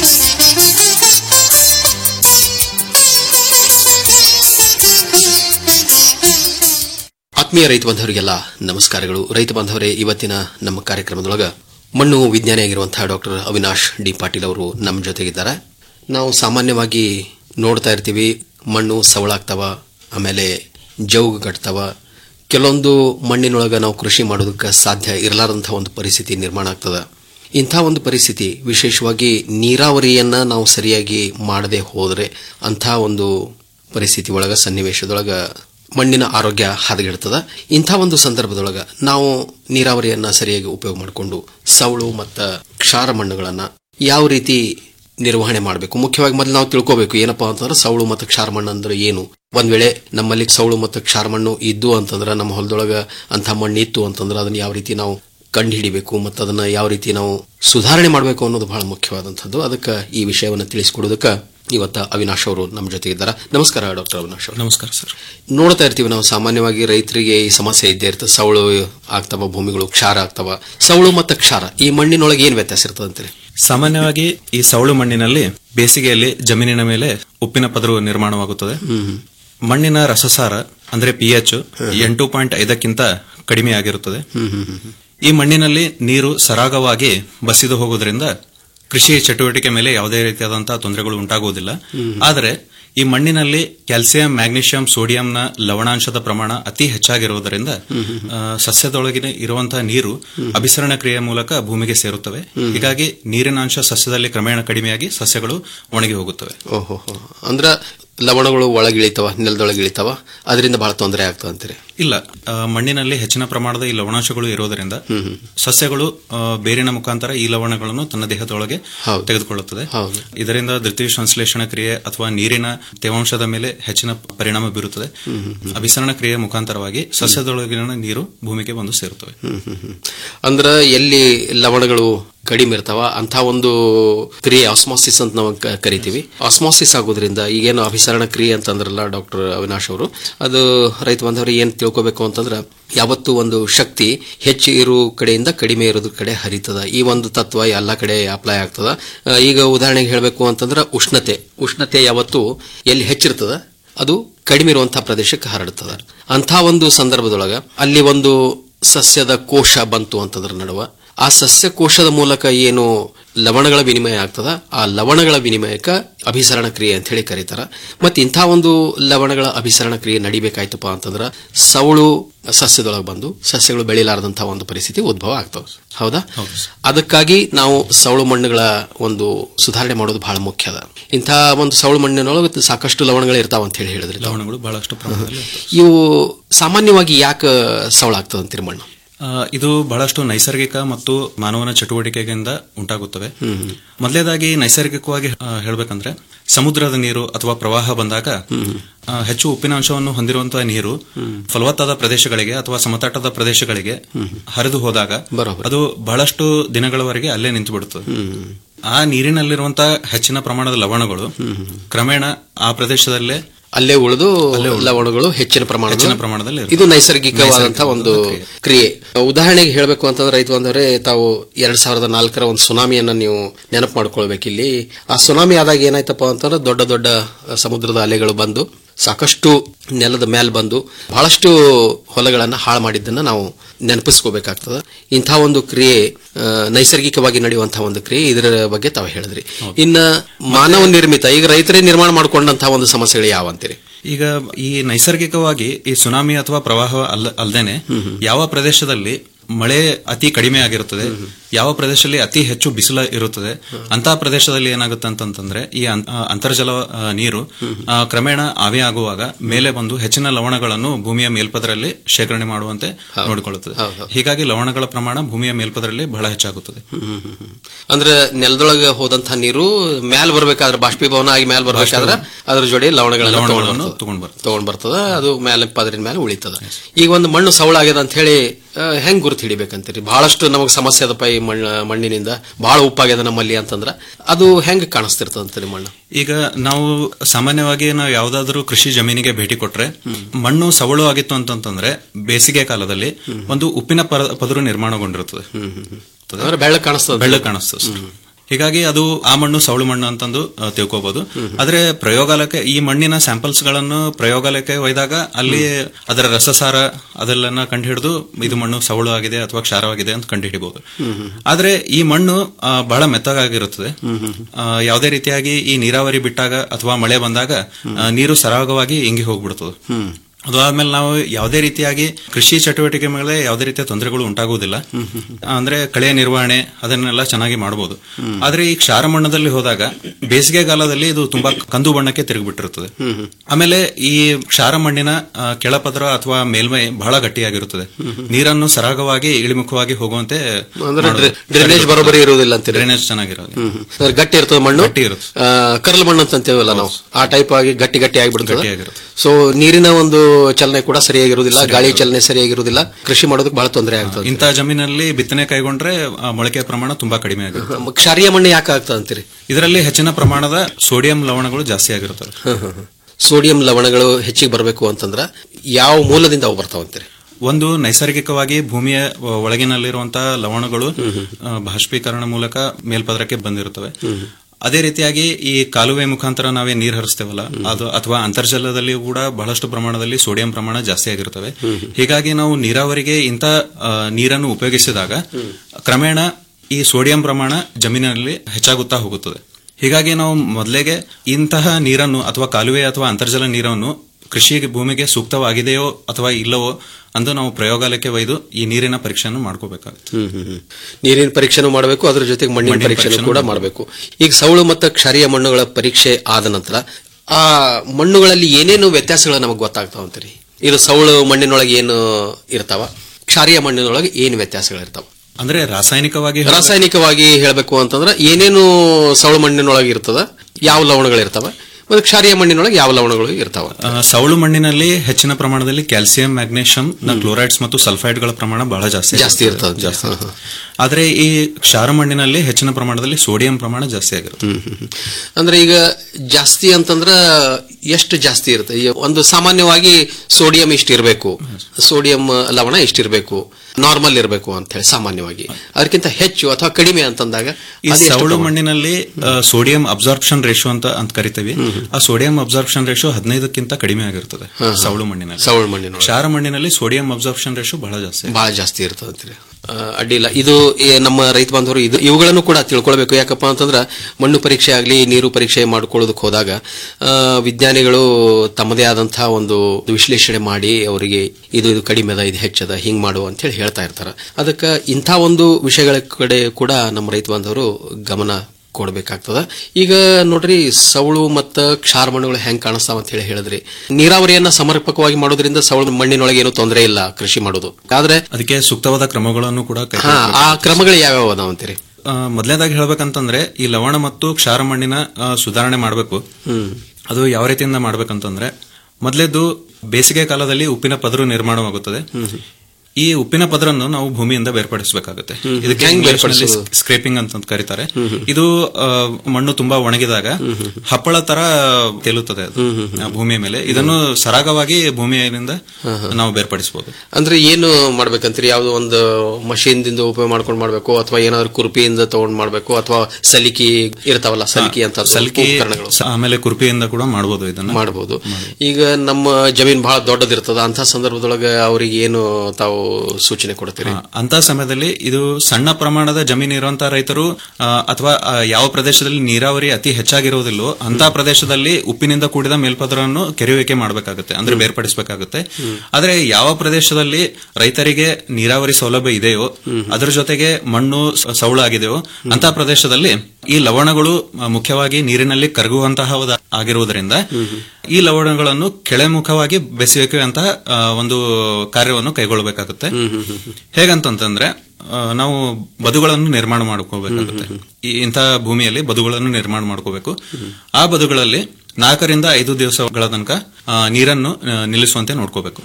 ಆತ್ಮೀಯ ರೈತ ಬಾಂಧವರಿಗೆಲ್ಲ ನಮಸ್ಕಾರಗಳು ರೈತ ಬಾಂಧವರೇ ಇವತ್ತಿನ ನಮ್ಮ ಕಾರ್ಯಕ್ರಮದೊಳಗ ಮಣ್ಣು ವಿಜ್ಞಾನಿಯಾಗಿರುವಂತಹ ಡಾಕ್ಟರ್ ಅವಿನಾಶ್ ಡಿ ಪಾಟೀಲ್ ಅವರು ನಮ್ಮ ಜೊತೆಗಿದ್ದಾರೆ ನಾವು ಸಾಮಾನ್ಯವಾಗಿ ನೋಡ್ತಾ ಇರ್ತೀವಿ ಮಣ್ಣು ಸವಳಾಗ್ತಾವ ಆಮೇಲೆ ಜೌಗು ಕಟ್ತಾವ ಕೆಲವೊಂದು ಮಣ್ಣಿನೊಳಗ ನಾವು ಕೃಷಿ ಮಾಡೋದಕ್ಕೆ ಸಾಧ್ಯ ಇರಲಾರಂತಹ ಒಂದು ಪರಿಸ್ಥಿತಿ ನಿರ್ಮಾಣ ಆಗ್ತದ ಇಂಥ ಒಂದು ಪರಿಸ್ಥಿತಿ ವಿಶೇಷವಾಗಿ ನೀರಾವರಿಯನ್ನ ನಾವು ಸರಿಯಾಗಿ ಮಾಡದೆ ಹೋದರೆ ಅಂಥ ಒಂದು ಪರಿಸ್ಥಿತಿ ಒಳಗ ಸನ್ನಿವೇಶದೊಳಗ ಮಣ್ಣಿನ ಆರೋಗ್ಯ ಹದಗೆಡ್ತದ ಇಂಥ ಒಂದು ಸಂದರ್ಭದೊಳಗ ನಾವು ನೀರಾವರಿಯನ್ನ ಸರಿಯಾಗಿ ಉಪಯೋಗ ಮಾಡಿಕೊಂಡು ಸವಳು ಮತ್ತು ಕ್ಷಾರ ಮಣ್ಣುಗಳನ್ನ ಯಾವ ರೀತಿ ನಿರ್ವಹಣೆ ಮಾಡಬೇಕು ಮುಖ್ಯವಾಗಿ ಮೊದಲು ನಾವು ತಿಳ್ಕೋಬೇಕು ಏನಪ್ಪಾ ಅಂತಂದ್ರೆ ಸವಳು ಮತ್ತು ಕ್ಷಾರ ಮಣ್ಣು ಅಂದ್ರೆ ಏನು ಒಂದ್ ವೇಳೆ ನಮ್ಮಲ್ಲಿ ಸವಳು ಮತ್ತು ಕ್ಷಾರ ಮಣ್ಣು ಇದ್ದು ಅಂತಂದ್ರೆ ನಮ್ಮ ಹೊಲದೊಳಗ ಅಂಥ ಮಣ್ಣು ಇತ್ತು ಅಂತಂದ್ರೆ ಅದನ್ನ ಯಾವ ರೀತಿ ನಾವು ಕಂಡು ಹಿಡಿಬೇಕು ಮತ್ತು ಅದನ್ನ ಯಾವ ರೀತಿ ನಾವು ಸುಧಾರಣೆ ಮಾಡಬೇಕು ಅನ್ನೋದು ಬಹಳ ಮುಖ್ಯವಾದಂಥದ್ದು ಅದಕ್ಕೆ ಈ ವಿಷಯವನ್ನು ತಿಳಿಸಿಕೊಡೋದಕ್ಕೆ ಇವತ್ತ ಅವಿನಾಶ್ ಅವರು ನಮ್ಮ ಜೊತೆ ಇದ್ದಾರೆ ನಮಸ್ಕಾರ ಡಾಕ್ಟರ್ ಅವಿನಾಶ್ ಅವರು ನಮಸ್ಕಾರ ಸರ್ ನೋಡ್ತಾ ಇರ್ತೀವಿ ನಾವು ಸಾಮಾನ್ಯವಾಗಿ ರೈತರಿಗೆ ಈ ಸಮಸ್ಯೆ ಇದ್ದೇ ಇರ್ತದೆ ಸವಳು ಆಗ್ತಾವ ಭೂಮಿಗಳು ಕ್ಷಾರ ಆಗ್ತಾವ ಸವಳು ಮತ್ತು ಕ್ಷಾರ ಈ ಮಣ್ಣಿನೊಳಗೆ ಏನ್ ವ್ಯತ್ಯಾಸ ಇರ್ತದೆ ಅಂತೀರಿ ಸಾಮಾನ್ಯವಾಗಿ ಈ ಸವಳು ಮಣ್ಣಿನಲ್ಲಿ ಬೇಸಿಗೆಯಲ್ಲಿ ಜಮೀನಿನ ಮೇಲೆ ಉಪ್ಪಿನ ಪದರು ನಿರ್ಮಾಣವಾಗುತ್ತದೆ ಮಣ್ಣಿನ ರಸಸಾರ ಅಂದ್ರೆ ಪಿಎಚ್ ಎಂಟು ಪಾಯಿಂಟ್ ಐದಕ್ಕಿಂತ ಕಡಿಮೆಯಾಗಿರುತ್ತದೆ ಈ ಮಣ್ಣಿನಲ್ಲಿ ನೀರು ಸರಾಗವಾಗಿ ಬಸಿದು ಹೋಗುವುದರಿಂದ ಕೃಷಿ ಚಟುವಟಿಕೆ ಮೇಲೆ ಯಾವುದೇ ರೀತಿಯಾದಂತಹ ತೊಂದರೆಗಳು ಉಂಟಾಗುವುದಿಲ್ಲ ಆದರೆ ಈ ಮಣ್ಣಿನಲ್ಲಿ ಕ್ಯಾಲ್ಸಿಯಂ ಮ್ಯಾಗ್ನೀಷಿಯಂ ಸೋಡಿಯಂನ ಲವಣಾಂಶದ ಪ್ರಮಾಣ ಅತಿ ಹೆಚ್ಚಾಗಿರುವುದರಿಂದ ಆ, ಸಸ್ಯದೊಳಗಿನ ಇರುವಂತಹ ನೀರು ಅಭಿಸರಣ ಕ್ರಿಯೆಯ ಮೂಲಕ ಭೂಮಿಗೆ ಸೇರುತ್ತವೆ ಹೀಗಾಗಿ ನೀರಿನ ಅಂಶ ಸಸ್ಯದಲ್ಲಿ ಕ್ರಮೇಣ ಕಡಿಮೆಯಾಗಿ ಸಸ್ಯಗಳು ಒಣಗಿ ಹೋಗುತ್ತವೆ ಓಹೋ ಅಂದ್ರ ಲವಣಗಳು ಒಳಗಿಳಿತಾವ ನೆಲದೊಳಗೆ ಇಳಿತಾವ ಅದರಿಂದ ಬಹಳ ತೊಂದರೆ ಆಗ್ತದೆ ಅಂತೀರಿ ಇಲ್ಲ ಆ, ಮಣ್ಣಿನಲ್ಲಿ ಹೆಚ್ಚಿನ ಪ್ರಮಾಣದ ಈ ಲವಣಾಂಶಗಳು ಇರೋದರಿಂದ ಸಸ್ಯಗಳು ಆ, ಬೇರಿನ ಮುಖಾಂತರ ಈ ಲವಣಗಳನ್ನು ತನ್ನ ದೇಹದೊಳಗೆ ಹೌದು. ತೆಗೆದುಕೊಳ್ಳುತ್ತದೆ ಹೌದು. ಇದರಿಂದ ದ್ವಿತೀಯ ಸಂಶ್ಲೇಷಣ ಕ್ರಿಯೆ ಅಥವಾ ನೀರಿನ ತೇವಾಂಶದ ಮೇಲೆ ಹೆಚ್ಚಿನ ಪರಿಣಾಮ ಬೀರುತ್ತದೆ ಅಭಿಸರಣ ಕ್ರಿಯೆ ಮುಖಾಂತರವಾಗಿ ಸಸ್ಯದೊಳಗಿನ ನೀರು ಭೂಮಿಗೆ ಬಂದು ಸೇರುತ್ತವೆ ಹ್ಮ್ ಹ್ಮ್ ಹ್ಮ್. ಅಂದ್ರ ಎಲ್ಲಿ ಲವಣಗಳು ಕಡಿಮೆ ಇರ್ತಾವ ಅಂತ ಒಂದು ಕ್ರಿಯೆ ಆಸ್ಮಾಸಿಸ್ ಅಂತ ನಾವು ಕ- ಕರಿತೀವಿ ಆಸ್ಮಾಸಿಸ್ ಆಗೋದ್ರಿಂದ ಈಗೇನು ಅಭಿಸರಣ ಕ್ರಿಯೆ ಅಂತಂದ್ರಲ್ಲ ಡಾಕ್ಟರ್ ಅವಿನಾಶ್ ಅವರು ಅದು ರೈತ ಬಾಂಧವರಿಗೆ ಏನ್ ತಿಳ್ಕೊಬೇಕು ಅಂತಂದ್ರ ಯಾವತ್ತು ಒಂದು ಶಕ್ತಿ ಹೆಚ್ಚು ಇರೋ ಕಡೆಯಿಂದ ಕಡಿಮೆ ಇರೋದ್ರ ಕಡೆ ಹರಿತದ ಈ ಒಂದು ತತ್ವ ಎಲ್ಲ ಕಡೆ ಅಪ್ಲೈ ಆಗ್ತದ ಆ, ಈಗ ಉದಾಹರಣೆಗೆ ಹೇಳಬೇಕು ಅಂತಂದ್ರ ಉಷ್ಣತೆ ಉಷ್ಣತೆ ಯಾವತ್ತು ಎಲ್ಲಿ ಹೆಚ್ಚಿರ್ತದ ಅದು ಕಡಿಮೆ ಇರುವಂತಹ ಪ್ರದೇಶಕ್ಕೆ ಹರಡುತ್ತದೆ ಅಂಥ ಒಂದು ಸಂದರ್ಭದೊಳಗ ಅಲ್ಲಿ ಒಂದು ಸಸ್ಯದ ಕೋಶ ಬಂತು ಅಂತಂದ್ರ ನಡುವ ಆ ಸಸ್ಯ ಕೋಶದ ಮೂಲಕ ಏನು ಲವಣಗಳ ವಿನಿಮಯ ಆಗ್ತದ ಆ ಲವಣಗಳ ವಿನಿಮಯಕ್ಕೆ ಅಭಿಸರಣ ಕ್ರಿಯೆ ಅಂತ ಹೇಳಿ ಕರೀತಾರ ಮತ್ತೆ ಇಂಥ ಒಂದು ಲವಣಗಳ ಅಭಿಸರಣ ಕ್ರಿಯೆ ನಡಿಬೇಕಾಯ್ತಪ್ಪ ಅಂತಂದ್ರ ಸವಳು ಸಸ್ಯದೊಳಗೆ ಬಂದು ಸಸ್ಯಗಳು ಬೆಳಿಲಾರದಂತಹ ಒಂದು ಪರಿಸ್ಥಿತಿ ಉದ್ಭವ ಆಗ್ತವೆ ಹೌದಾ ಅದಕ್ಕಾಗಿ ನಾವು ಸವಳು ಮಣ್ಣುಗಳ ಒಂದು ಸುಧಾರಣೆ ಮಾಡೋದು ಬಹಳ ಮುಖ್ಯ ಅದ ಇಂಥ ಒಂದು ಸವಳು ಮಣ್ಣಿನೊಳಗೆ ಸಾಕಷ್ಟು ಲವಣಗಳು ಇರ್ತಾವ ಅಂತ ಹೇಳಿ ಹೇಳಿದ್ರಿ ತಾವು. ಲವಣಗಳು ಬಹಳಷ್ಟು ಪ್ರಮಾಣದಲ್ಲಿ ಇರ್ತವೆ. ಇವು ಸಾಮಾನ್ಯವಾಗಿ ಯಾಕೆ ಸವಳಾಗ್ತದೆ ಅಂತೀರಿ ಮಣ್ಣು ಆ, ಇದು ಬಹಳಷ್ಟು ನೈಸರ್ಗಿಕ ಮತ್ತು ಮಾನವನ ಚಟುವಟಿಕೆಯಿಂದ ಉಂಟಾಗುತ್ತವೆ ಮೊದಲೇದಾಗಿ ನೈಸರ್ಗಿಕವಾಗಿ ಆ, ಹೇಳ್ಬೇಕಂದ್ರೆ ಸಮುದ್ರದ ನೀರು ಅಥವಾ ಪ್ರವಾಹ ಬಂದಾಗ ಆ, ಹೆಚ್ಚು ಉಪ್ಪಿನಾಂಶವನ್ನು ಹೊಂದಿರುವಂತಹ ನೀರು ಫಲವತ್ತಾದ ಪ್ರದೇಶಗಳಿಗೆ ಅಥವಾ ಸಮತಟ್ಟದ ಪ್ರದೇಶಗಳಿಗೆ ಹರಿದು ಹೋದಾಗ ಬರೋಬ್ಬರಿ. ಅದು ಬಹಳಷ್ಟು ದಿನಗಳವರೆಗೆ ಅಲ್ಲೇ ನಿಂತು ಬಿಡುತ್ತದೆ ಆ ನೀರಿನಲ್ಲಿರುವಂತಹ ಹೆಚ್ಚಿನ ಪ್ರಮಾಣದ ಲವಣಗಳು ಕ್ರಮೇಣ ಆ ಪ್ರದೇಶದಲ್ಲೇ ಅಲ್ಲೇ ಉಳಿದು ಲವಣಗಳು ಹೆಚ್ಚಿನ ಪ್ರಮಾಣ ಹೆಚ್ಚಿನ ಪ್ರಮಾಣದಲ್ಲಿ ಇರ್ತವೆ. ಇದು ನೈಸರ್ಗಿಕವಾದಂತಹ ಒಂದು ಕ್ರಿಯೆ ಉದಾಹರಣೆಗೆ ಹೇಳಬೇಕು ಅಂತಂದ್ರೆ ರೈತ ಬಂದವರೇ ತಾವು ಎರಡ್ ಸಾವಿರದ ನಾಲ್ಕರ ಒಂದು ಸುನಾಮಿಯನ್ನ ನೀವು ನೆನಪು ಮಾಡ್ಕೊಳ್ಬೇಕಿಲ್ಲಿ ಆ ಸುನಾಮಿ ಆದಾಗ ಏನಾಯ್ತಪ್ಪ ಅಂತಂದ್ರೆ ದೊಡ್ಡ ದೊಡ್ಡ ಸಮುದ್ರದ ಅಲೆಗಳು ಬಂದು ಸಾಕಷ್ಟು ನೆಲದ ಮೇಲೆ ಬಂದು ಬಹಳಷ್ಟು ಹೊಲಗಳನ್ನ ಹಾಳು ಮಾಡಿದ್ದನ್ನ ನಾವು ನೆನಪಿಸ್ಕೋಬೇಕಾಗ್ತದ ಇಂಥ ಒಂದು ಕ್ರಿಯೆ ಆ, ನೈಸರ್ಗಿಕವಾಗಿ ನಡೆಯುವಂತಹ ಒಂದು ಕ್ರಿಯೆ ಇದರ ಬಗ್ಗೆ ತಾವು ಹೇಳಿದ್ರಿ ಇನ್ನ ಮಾನವ ನಿರ್ಮಿತ ಈಗ ರೈತರೇ ನಿರ್ಮಾಣ ಮಾಡಿಕೊಂಡಂತಹ ಒಂದು ಸಮಸ್ಯೆಗಳು ಯಾವ ಅಂತೀರಿ ಈಗ ಈ ನೈಸರ್ಗಿಕವಾಗಿ ಈ ಸುನಾಮಿ ಅಥವಾ ಪ್ರವಾಹ ಅಲ್ಲ ಅಲ್ದೇನೆ ಯಾವ ಪ್ರದೇಶದಲ್ಲಿ ಮಳೆ ಅತಿ ಕಡಿಮೆ ಆಗಿರುತ್ತದೆ ಯಾವ ಪ್ರದೇಶದಲ್ಲಿ ಅತಿ ಹೆಚ್ಚು ಬಿಸಿಲು ಇರುತ್ತದೆ ಅಂತಹ ಪ್ರದೇಶದಲ್ಲಿ ಏನಾಗುತ್ತೆ ಅಂತಂತಂದ್ರೆ ಈ ಅಂ- ಆ, ಅಂತರ್ಜಲ ಆ, ನೀರು ಆ, ಕ್ರಮೇಣ ಆವಿ ಆಗುವಾಗ ಮೇಲೆ ಬಂದು ಹೆಚ್ಚಿನ ಲವಣಗಳನ್ನು ಭೂಮಿಯ ಮೇಲ್ಪದರಲ್ಲಿ ಶೇಖರಣೆ ಮಾಡುವಂತೆ ನೋಡಿಕೊಳ್ಳುತ್ತದೆ ಹೀಗಾಗಿ ಲವಣಗಳ ಪ್ರಮಾಣ ಭೂಮಿಯ ಮೇಲ್ಪದರಲ್ಲಿ ಬಹಳ ಹೆಚ್ಚಾಗುತ್ತದೆ ಅಂದ್ರೆ ನೆಲದೊಳಗೆ ಹೋದಂತಹ ನೀರು ಮ್ಯಾಲ್ ಬರ್ಬೇಕಾದ್ರೆ ಬಾಷ್ಪೀಭವನ ಆಗಿ ಮ್ಯಾಲ್ ಬರ್ಬೇಕಾದ್ರೆ ಅದ್ರ ಜೋಡಿ ಲವಣಗಳನ್ನ ಲವಣಗಳನ್ನು ತಗೊಂಡ್ ತಗೊಂಡ್ ಬರ್ತದೆ. ತಗೊಂಡ್ ಬರ್ತದ ಅದು ಮೇಲೆ ಪದರಿನ ಮೇಲೆ ಉಳಿತದ ಈಗ ಒಂದು ಮಣ್ಣು ಸವಳಾಗ್ಯದ ಅಂತ ಹೇಳಿ ಆ, ಹೆಂಗ್ ಗುರುತು ಹಿಡಿಬೇಕಂತೀರಿ ಬಹಳಷ್ಟು ನಮಗೆ ಸಮಸ್ಯೆ ಅದಪ್ಪ ಈ ಮಣ್ಣ ಮಣ್ಣಿನಿಂದ ಬಹಳ ಉಪ್ಪಾಗ್ಯದ ನಮ್ಮಲ್ಲಿ ಅಂತಂದ್ರ ಅದು ಹೆಂಗ್ ಕಾಣಿಸ್ತಿರ್ತದ ಅಂತೀರಿ ಮಣ್ಣು ಈಗ ನಾವು ಸಾಮಾನ್ಯವಾಗಿ ನಾವು ಯಾವ್ದಾದ್ರು ಕೃಷಿ ಜಮೀನಿಗೆ ಭೇಟಿ ಕೊಟ್ರೆ ಮಣ್ಣು ಸವಳು ಆಗಿತ್ತು ಅಂತಂತಂದ್ರೆ ಬೇಸಿಗೆ ಕಾಲದಲ್ಲಿ ಒಂದು ಉಪ್ಪಿನ ಪರ- ಪದರು ನಿರ್ಮಾಣಗೊಂಡಿರುತ್ತದೆ ಅಂದ್ರೆ ಬೆಳ್ಳಗ್ ಕಾಣಿಸ್ತದ ಬೆಳ್ಳಗ್ ಕಾಣಿಸ್ತದೆ ಸರ್. ಹೀಗಾಗಿ ಅದು ಆ ಮಣ್ಣು ಸವಳು ಮಣ್ಣು ಅಂತಂದು ಆ, ತಿಳ್ಕೊಬಹುದು ಆದ್ರೆ ಪ್ರಯೋಗಾಲಯಕ್ಕೆ ಈ ಮಣ್ಣಿನ ಸ್ಯಾಂಪಲ್ಸ್ ಗಳನ್ನು ಪ್ರಯೋಗಾಲಯಕ್ಕೆ ಒಯ್ದಾಗ ಅಲ್ಲಿ ಅದರ ರಸಸಾರ ಅದೆಲ್ಲನ ಕಂಡುಹಿಡಿದು ಇದು ಮಣ್ಣು ಸವಳು ಆಗಿದೆ ಅಥವಾ ಕ್ಷಾರವಾಗಿದೆ ಅಂತ ಕಂಡುಹಿಡಿಬಹುದು ಆದ್ರೆ ಈ ಮಣ್ಣು ಆ, ಬಹಳ ಮೆತ್ತಗಾಗಿರುತ್ತದೆ ಆ, ಯಾವುದೇ ರೀತಿಯಾಗಿ ಈ ನೀರಾವರಿ ಬಿಟ್ಟಾಗ ಅಥವಾ ಮಳೆ ಬಂದಾಗ ಆ, ನೀರು ಸರಾಗವಾಗಿ ಇಂಗಿ ಹೋಗ್ಬಿಡ್ತದೆ ಅದಾದ್ಮೇಲೆ ನಾವು ಯಾವುದೇ ರೀತಿಯಾಗಿ ಕೃಷಿ ಚಟುವಟಿಕೆ ಮೇಲೆ ಯಾವುದೇ ರೀತಿಯ ತೊಂದರೆಗಳು ಉಂಟಾಗುವುದಿಲ್ಲ ಅಂದ್ರೆ ಕಳೆಯ ನಿರ್ವಹಣೆ ಅದನ್ನೆಲ್ಲ ಚೆನ್ನಾಗಿ ಮಾಡಬಹುದು ಆದ್ರೆ ಈ ಕ್ಷಾರ ಮಣ್ಣದಲ್ಲಿ ಹೋದಾಗ ಬೇಸಿಗೆಗಾಲದಲ್ಲಿ ಇದು ತುಂಬಾ ಕಂದು ಬಣ್ಣಕ್ಕೆ ತಿರುಗಿಬಿಟ್ಟಿರುತ್ತದೆ ಆಮೇಲೆ ಈ ಕ್ಷಾರ ಮಣ್ಣಿನ ಆ, ಕೆಳಪದರ ಅಥವಾ ಮೇಲ್ಮೈ ಬಹಳ ಗಟ್ಟಿಯಾಗಿರುತ್ತದೆ ನೀರನ್ನು ಸರಾಗವಾಗಿ ಇಳಿಮುಖವಾಗಿ ಹೋಗುವಂತೆ ಅಂದ್ರೆ ಮಾಡೋದು. ಡ್ರೇ- ಡ್ರೈನೇಜ್ ಬರೋಬ್ಬರಿ ಇರುವುದಿಲ್ಲ ಅಂತೀರಿ ಡ್ರೈನೇಜ್ ಚೆನ್ನಾಗಿರೋದು ಹ್ಮ್ ಹ್ಮ್. ಅಂದ್ರೆ ಗಟ್ಟಿ ಇರ್ತದೆ ಮಣ್ಣು ಗಟ್ಟಿ ಇರುತ್ತೆ. ಆ, ಕರಲ್ ಮಣ್ಣು ಅಂತ ಅಂತೀವಲ್ಲ ನಾವು ಆ ಟೈಪ್ ಆಗಿ ಗಟ್ಟಿ ಗಟ್ಟಿ ಆಗಿಬಿಡ್ತದೆ ಗಟ್ಟಿಯಾಗಿರುತ್ತೆ. ಸೊ ನೀರಿನ ಒಂದು ಚಲನೆ ಕೂಡ ಸರಿಯಾಗಿರುವುದಿಲ್ಲ ಗಾಳಿ ಚಲನೆ ಸರಿಯಾಗಿರುವುದಿಲ್ಲ ಕೃಷಿ ಮಾಡೋದಕ್ಕೆ ಬಹಳ ತೊಂದರೆ ಆಗ್ತದೆ ಇಂತಹ ಜಮೀನಲ್ಲಿ ಬಿತ್ತನೆ ಕೈಗೊಂಡ್ರೆ ಆ, ಮೊಳಕೆಯ ಪ್ರಮಾಣ ತುಂಬಾ ಕಡಿಮೆ ಆಗಿರುತ್ತೆ ಕ್ಷಾರಿಯ ಮಣ್ಣು ಯಾಕೆ ಆಗ್ತದೆ ಅಂತೀರಿ ಇದರಲ್ಲಿ ಹೆಚ್ಚಿನ ಪ್ರಮಾಣದ ಸೋಡಿಯಂ ಲವಣಗಳು ಜಾಸ್ತಿ ಆಗಿರುತ್ತವೆ ಸೋಡಿಯಂ ಲವಣಗಳು ಹೆಚ್ಚಿಗೆ ಬರಬೇಕು ಅಂತಂದ್ರ ಯಾವ ಮೂಲದಿಂದ ಅವು ಬರ್ತಾವಂತೀರಿ ಒಂದು ನೈಸರ್ಗಿಕವಾಗಿ ಭೂಮಿಯ ಒಳಗಿನಲ್ಲಿರುವಂತಹ ಲವಣಗಳು ಆ, ಬಾಷ್ಪೀಕರಣ ಮೂಲಕ ಮೇಲ್ಪದರಕ್ಕೆ ಬಂದಿರುತ್ತವೆ ಅದೇ ರೀತಿಯಾಗಿ ಈ ಕಾಲುವೆ ಮುಖಾಂತರ ನಾವೇ ನೀರು ಹರಿಸ್ತೇವಲ್ಲ ಅದು ಅಥವಾ ಅಂತರ್ಜಲದಲ್ಲಿ ಕೂಡ ಬಹಳಷ್ಟು ಪ್ರಮಾಣದಲ್ಲಿ ಸೋಡಿಯಂ ಪ್ರಮಾಣ ಜಾಸ್ತಿ ಆಗಿರುತ್ತವೆ ಹೀಗಾಗಿ ನಾವು ನೀರಾವರಿಗೆ ಇಂಥ ಆ, ನೀರನ್ನು ಉಪಯೋಗಿಸಿದಾಗ ಕ್ರಮೇಣ ಈ ಸೋಡಿಯಂ ಪ್ರಮಾಣ ಜಮೀನಿನಲ್ಲಿ ಹೆಚ್ಚಾಗುತ್ತಾ ಹೋಗುತ್ತದೆ ಹೀಗಾಗಿ ನಾವು ಮೊದಲಿಗೆ ಇಂತಹ ನೀರನ್ನು ಅಥವಾ ಕಾಲುವೆ ಅಥವಾ ಅಂತರ್ಜಲ ನೀರನ್ನು ಕೃಷಿ ಭೂಮಿಗೆ ಸೂಕ್ತವಾಗಿದೆಯೋ ಅಥವಾ ಇಲ್ಲವೋ ಅಂದು ನಾವು ಪ್ರಯೋಗಾಲಯಕ್ಕೆ ಒಯ್ದು ಈ ನೀರಿನ ಪರೀಕ್ಷೆಯನ್ನು ಮಾಡ್ಕೋಬೇಕಾಗುತ್ತೆ ಹ್ಮ್ ಹ್ಮ್ ಹ್ಮ್. ನೀರಿನ ಪರೀಕ್ಷೆನೂ ಮಾಡಬೇಕು ಅದ್ರ ಜೊತೆಗೆ ಮಣ್ಣಿನ ಮಣ್ಣಿನ ಪರೀಕ್ಷೆನೂ ಪರೀಕ್ಷೆನೂ ಕೂಡ ಮಾಡಬೇಕು ಈಗ ಸೌಳು ಮತ್ತು ಕ್ಷಾರಿಯ ಮಣ್ಣುಗಳ ಪರೀಕ್ಷೆ ಆದ ನಂತರ ಆ ಮಣ್ಣುಗಳಲ್ಲಿ ಏನೇನು ವ್ಯತ್ಯಾಸಗಳು ನಮಗೆ ಗೊತ್ತಾಗ್ತಾವ ಅಂತೀರಿ ಇದು ಸೌಳು ಮಣ್ಣಿನೊಳಗೆ ಏನು ಇರ್ತಾವ ಕ್ಷಾರಿಯ ಮಣ್ಣಿನೊಳಗೆ ಏನು ವ್ಯತ್ಯಾಸಗಳು ಇರ್ತಾವ ಅಂದ್ರೆ ರಾಸಾಯನಿಕವಾಗಿ ರಾಸಾಯನಿಕವಾಗಿ ಹೇಳಬೇಕು ಅಂತಂದ್ರೆ ಏನೇನು ಸೌಳು ಮಣ್ಣಿನೊಳಗೆ ಇರ್ತದ ಯಾವ ಲವಣಗಳು ಇರ್ತಾವ ಮತ್ತು ಕ್ಷಾರಿಯ ಮಣ್ಣಿನೊಳಗೆ ಯಾವ ಲವಣಗಳು ಇರ್ತಾವ ಆ, ಸೌಳು ಮಣ್ಣಿನಲ್ಲಿ ಹೆಚ್ಚಿನ ಪ್ರಮಾಣದಲ್ಲಿ ಕ್ಯಾಲ್ಸಿಯಂ ಮ್ಯಾಗ್ನೇಷಿಯಂ ಕ್ಲೋರೈಡ್ಸ್ ಮತ್ತು ಸಲ್ಫೈಡ್ಗಳ ಪ್ರಮಾಣ ಬಹಳ ಜಾಸ್ತಿ ಜಾಸ್ತಿ ಇರ್ತದೆ. ಜಾಸ್ತಿ ಇರ್ತದೆ. ಆದ್ರೆ ಈ ಕ್ಷಾರ ಮಣ್ಣಿನಲ್ಲಿ ಹೆಚ್ಚಿನ ಪ್ರಮಾಣದಲ್ಲಿ ಸೋಡಿಯಂ ಪ್ರಮಾಣ ಜಾಸ್ತಿ ಆಗಿರುತ್ತೆ ಅಂದ್ರೆ ಈಗ ಜಾಸ್ತಿ ಅಂತಂದ್ರ ಎಷ್ಟು ಜಾಸ್ತಿ ಇರುತ್ತೆ ಈಗ ಒಂದು ಸಾಮಾನ್ಯವಾಗಿ ಸೋಡಿಯಂ ಇಷ್ಟು ಇರಬೇಕು ಸೋಡಿಯಂ ಲವಣ ಇಷ್ಟಿರಬೇಕು ನಾರ್ಮಲ್ ಇರಬೇಕು ಅಂತ ಹೇಳಿ ಸಾಮಾನ್ಯವಾಗಿ ಅದಕ್ಕಿಂತ ಹೆಚ್ಚು ಅಥವಾ ಕಡಿಮೆ ಅಂತಂದಾಗ ಈ ಅದು ಎಷ್ಟು ಸೌಳು ಪ್ರಮಾಣ? ಮಣ್ಣಿನಲ್ಲಿ ಸೋಡಿಯಂ ಅಬ್ಸಾರ್ಪ್ಷನ್ ರೇಷೋ ಅಂತ ಅಂತ ಕರಿತೀವಿ ಆ ಸೋಡಿಯಂ ಅಬ್ಸಾರ್ಪ್ಷನ್ ರೇಷೋ ಹದಿನೈದಕ್ಕಿಂತ ಕಡಿಮೆ ಆಗಿರುತ್ತದೆ ಹಾ, ಹಾ. ಸೌಳು ಮಣ್ಣಿನಲ್ಲಿ ಸೌಳು ಮಣ್ಣಿನೊಳಗೆ. ಕ್ಷಾರ ಮಣ್ಣಿನಲ್ಲಿ ಸೋಡಿಯಂ ಅಬ್ಸಾರ್ಪ್ಷನ್ ರೇಷೋ ಬಹಳ ಜಾಸ್ತಿ ಬಹಳ ಜಾಸ್ತಿ ಇರ್ತದೆ ಅಂತೀರಿ ಆ, ಅಡ್ಡಿಲ್ಲ ಇದು ಈ ನಮ್ಮ ರೈತ ಬಾಂಧವರು ಇದು ಇವುಗಳನ್ನು ಕೂಡ ತಿಳ್ಕೊಳ್ಬೇಕು ಯಾಕಪ್ಪ ಅಂತಂದ್ರೆ ಮಣ್ಣು ಪರೀಕ್ಷೆ ಆಗಲಿ ನೀರು ಪರೀಕ್ಷೆ ಮಾಡ್ಕೊಳ್ಳೋದಕ್ಕೆ ಹೋದಾಗ ಆ, ವಿಜ್ಞಾನಿಗಳು ತಮ್ಮದೇ ಆದಂತಹ ಒಂದು ವಿಶ್ಲೇಷಣೆ ಮಾಡಿ ಅವರಿಗೆ ಇದು ಇದು ಕಡಿಮೆ ಅದ ಇದು ಹೆಚ್ಚದ ಹಿಂಗ್ ಮಾಡು ಅಂತ ಹೇಳಿ ಹೇಳ್ತಾ ಇರ್ತಾರೆ ಅದಕ್ಕೆ ಇಂಥ ಒಂದು ವಿಷಯಗಳ ಕಡೆ ಕೂಡ ನಮ್ಮ ರೈತ ಬಾಂಧವರು ಗಮನ ಕೊಡಬೇಕಾಗ್ತದ ಈಗ ನೋಡ್ರಿ ಸವಳು ಮತ್ತು ಕ್ಷಾರ ಮಣ್ಣುಗಳು ಹೆಂಗ್ ಕಾಣಿಸ್ತಾವ ಅಂತ ಹೇಳಿ ಹೇಳಿದ್ರಿ ನೀರಾವರಿಯನ್ನ ಸಮರ್ಪಕವಾಗಿ ಮಾಡೋದ್ರಿಂದ ಸವಳು ಮಣ್ಣಿನೊಳಗೆ ಏನೂ ತೊಂದರೆ ಇಲ್ಲ ಕೃಷಿ ಮಾಡೋದು ಆದ್ರೆ ಅದಕ್ಕೆ ಸೂಕ್ತವಾದ ಕ್ರಮಗಳನ್ನು ಕೂಡ ಕೈ ಹಾ ಆ ಕ್ರಮಗಳು ಯಾವ್ಯಾವ ಅದಾವ ಅಂತೀರಿ ಆ, ಮೊದಲನೇದಾಗಿ ಹೇಳ್ಬೇಕಂತಂದ್ರೆ ಈ ಲವಣ ಮತ್ತು ಕ್ಷಾರ ಮಣ್ಣಿನ ಆ, ಸುಧಾರಣೆ ಮಾಡಬೇಕು ಅದು ಯಾವ ರೀತಿಯಿಂದ ಮಾಡ್ಬೇಕಂತಂದ್ರೆ ಮೊದಲೇದು ಬೇಸಿಗೆ ಕಾಲದಲ್ಲಿ ಉಪ್ಪಿನ ಪದರು ನಿರ್ಮಾಣವಾಗುತ್ತದೆ ಈ ಉಪ್ಪಿನ ಪದರನ್ನು ನಾವು ಭೂಮಿಯಿಂದ ಬೇರ್ಪಡಿಸಬೇಕಾಗುತ್ತೆ ಇದಕ್ಕೆ ಹೆಂಗ್ ಇಂಗ್ಲಿಷ್ನಲ್ಲಿ ಬೇರ್ಪಡಿಸೋದು? ಸ್ಕ್ರೇಪಿಂಗ್ ಅಂತ ಕರೀತಾರೆ ಇದು ಆ, ಮಣ್ಣು ತುಂಬಾ ಒಣಗಿದಾಗ ಹಪ್ಪಳ ತರ ತೇಲುತ್ತದೆ ಅದು ಆ ಭೂಮಿಯ ಮೇಲೆ ಇದನ್ನು ಸರಾಗವಾಗಿ ಭೂಮಿಯಿಂದ ನಾವು ಬೇರ್ಪಡಿಸಬಹುದು ಅಂದ್ರೆ ಏನು ಮಾಡ್ಬೇಕಂತೀರಿ ಯಾವ್ದೋ ಒಂದು ಮಷೀನ್ ದಿಂದ ಉಪಯೋಗ ಮಾಡ್ಕೊಂಡು ಮಾಡ್ಬೇಕು ಅಥವಾ ಏನಾದ್ರು ಕುರುಪಿಯಿಂದ ತಗೊಂಡ್ ಮಾಡ್ಬೇಕು ಅಥವಾ ಸಲಿಕಿ ಇರ್ತಾವಲ್ಲ ಸಲಿಕಿ ಅಂತ ಸಲಿಕೆ ಉಪಕರಣಗಳು ಸ- ಆಮೇಲೆ ಕುರ್ಪಿಯಿಂದ ಕೂಡ ಮಾಡಬಹುದು ಇದನ್ನ ಮಾಡಬಹುದು ಈಗ ನಮ್ಮ ಜಮೀನ್ ಬಹಳ ದೊಡ್ಡದಿರ್ತದ ಅಂತ ಸಂದರ್ಭದೊಳಗೆ ಅವರಿಗೆ ಏನು ತಾವು ಸೂಚನೆ ಕೊಡ್ತೀರಿ ಅಂತ ಸಮಯದಲ್ಲಿ ಇದು ಸಣ್ಣ ಪ್ರಮಾಣದ ಜಮೀನು ಇರುವಂತಹ ರೈತರು ಆ, ಅಥವಾ ಆ, ಯಾವ ಪ್ರದೇಶದಲ್ಲಿ ನೀರಾವರಿ ಅತಿ ಹೆಚ್ಚಾಗಿರುವುದಿಲ್ಲೋ ಅಂತ ಪ್ರದೇಶದಲ್ಲಿ ಉಪ್ಪಿನಿಂದ ಕೂಡಿದ ಮೇಲ್ಪದರವನ್ನು ಕೆರೆಯುವಿಕೆ ಮಾಡಬೇಕಾಗುತ್ತೆ ಅಂದ್ರೆ ಬೇರ್ಪಡಿಸಬೇಕಾಗುತ್ತೆ ಆದ್ರೆ ಯಾವ ಪ್ರದೇಶದಲ್ಲಿ ರೈತರಿಗೆ ನೀರಾವರಿ ಸೌಲಭ್ಯ ಇದೆಯೋ ಅದರ ಜೊತೆಗೆ ಮಣ್ಣು ಸ- ಸೌಳಾಗಿದೆಯೋ ಅಂತ ಪ್ರದೇಶದಲ್ಲಿ ಈ ಲವಣಗಳು ಆ, ಮುಖ್ಯವಾಗಿ ನೀರಿನಲ್ಲಿ ಕರಗುವಂತಹ ಆಗಿರುವುದರಿಂದ ಈ ಲವಣಗಳನ್ನು ಕೆಳಮುಖವಾಗಿ ಬೆಸೆಯುವಿಕೆ ಅಂತ ಒಂದು ಕಾರ್ಯವನ್ನು ಕೈಗೊಳ್ಳಬೇಕಾಗುತ್ತೆ ಹೇಗಂತಂತಂದ್ರೆ ಆ, ನಾವು ಬದುಗಳನ್ನು ನಿರ್ಮಾಣ ಮಾಡ್ಕೋಬೇಕಾಗುತ್ತೆ ಈ ಇಂತಹ ಭೂಮಿಯಲ್ಲಿ ಬದುಗಳನ್ನು ನಿರ್ಮಾಣ ಮಾಡ್ಕೋಬೇಕು ಆ ಬದುಗಳಲ್ಲಿ ನಾಲ್ಕರಿಂದ ಐದು ದಿವಸಗಳ ತನಕ ಆ, ನೀರನ್ನು ಆ, ನಿಲ್ಲಿಸುವಂತೆ ನೋಡ್ಕೋಬೇಕು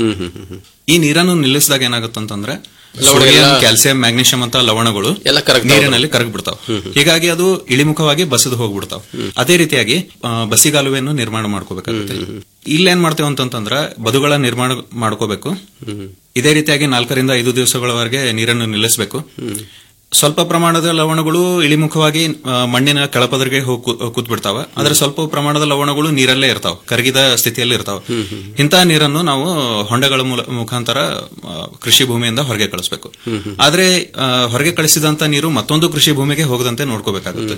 ಈ ನೀರನ್ನು ನಿಲ್ಲಿಸಿದಾಗ ಏನಾಗುತ್ತಂತಂದ್ರೆ ಸೋಡಿಯಂ ಕ್ಯಾಲ್ಸಿಯಂ ಮ್ಯಾಗ್ನೀಷಿಯಂ ಅಂತ ಲವಣಗಳು ಎಲ್ಲ ಕರಗ್ತಾವ. ನೀರಿನಲ್ಲಿ ಕರಗ್ಬಿಡ್ತಾವ ಹೀಗಾಗಿ ಅದು ಇಳಿಮುಖವಾಗಿ ಬಸದು ಹೋಗ್ಬಿಡ್ತಾವ ಅದೇ ರೀತಿಯಾಗಿ ಆ, ಬಸಿಗಾಲುವೆಯನ್ನು ನಿರ್ಮಾಣ ಮಾಡ್ಕೋಬೇಕಾಗುತ್ತೆ ಇಲ್ಲೇನ್ ಮಾಡ್ತೇವೆ ಅಂತಂತಂದ್ರ ಬದುಗಳ ನಿರ್ಮಾಣ ಮಾಡ್ಕೋಬೇಕು ಇದೇ ರೀತಿಯಾಗಿ ನಾಲ್ಕರಿಂದ ಐದು ದಿವಸಗಳವರೆಗೆ ನೀರನ್ನು ನಿಲ್ಲಿಸಬೇಕು ಸ್ವಲ್ಪ ಪ್ರಮಾಣದ ಲವಣಗಳು ಇಳಿಮುಖವಾಗಿ ಆ, ಮಣ್ಣಿನ ಕೆಳಪದರಿಗೆ ಹೋಗಿ ಕೂತ್ ಬಿಡ್ತಾವ ಆದ್ರೆ ಸ್ವಲ್ಪ ಪ್ರಮಾಣದ ಲವಣಗಳು ನೀರಲ್ಲೇ ಇರ್ತಾವ ಕರಗಿದ ಸ್ಥಿತಿಯಲ್ಲಿ ಇರ್ತಾವ ಇಂತಹ ನೀರನ್ನು ನಾವು ಹೊಂಡಗಳ ಮೂಲ- ಮುಖಾಂತರ ಆ, ಕೃಷಿ ಭೂಮಿಯಿಂದ ಹೊರಗೆ ಕಳಿಸಬೇಕು ಆದ್ರೆ ಆ, ಹೊರಗೆ ಕಳಿಸಿದಂತ ನೀರು ಮತ್ತೊಂದು ಕೃಷಿ ಭೂಮಿಗೆ ಹೋಗದಂತೆ ನೋಡ್ಕೋಬೇಕಾಗುತ್ತೆ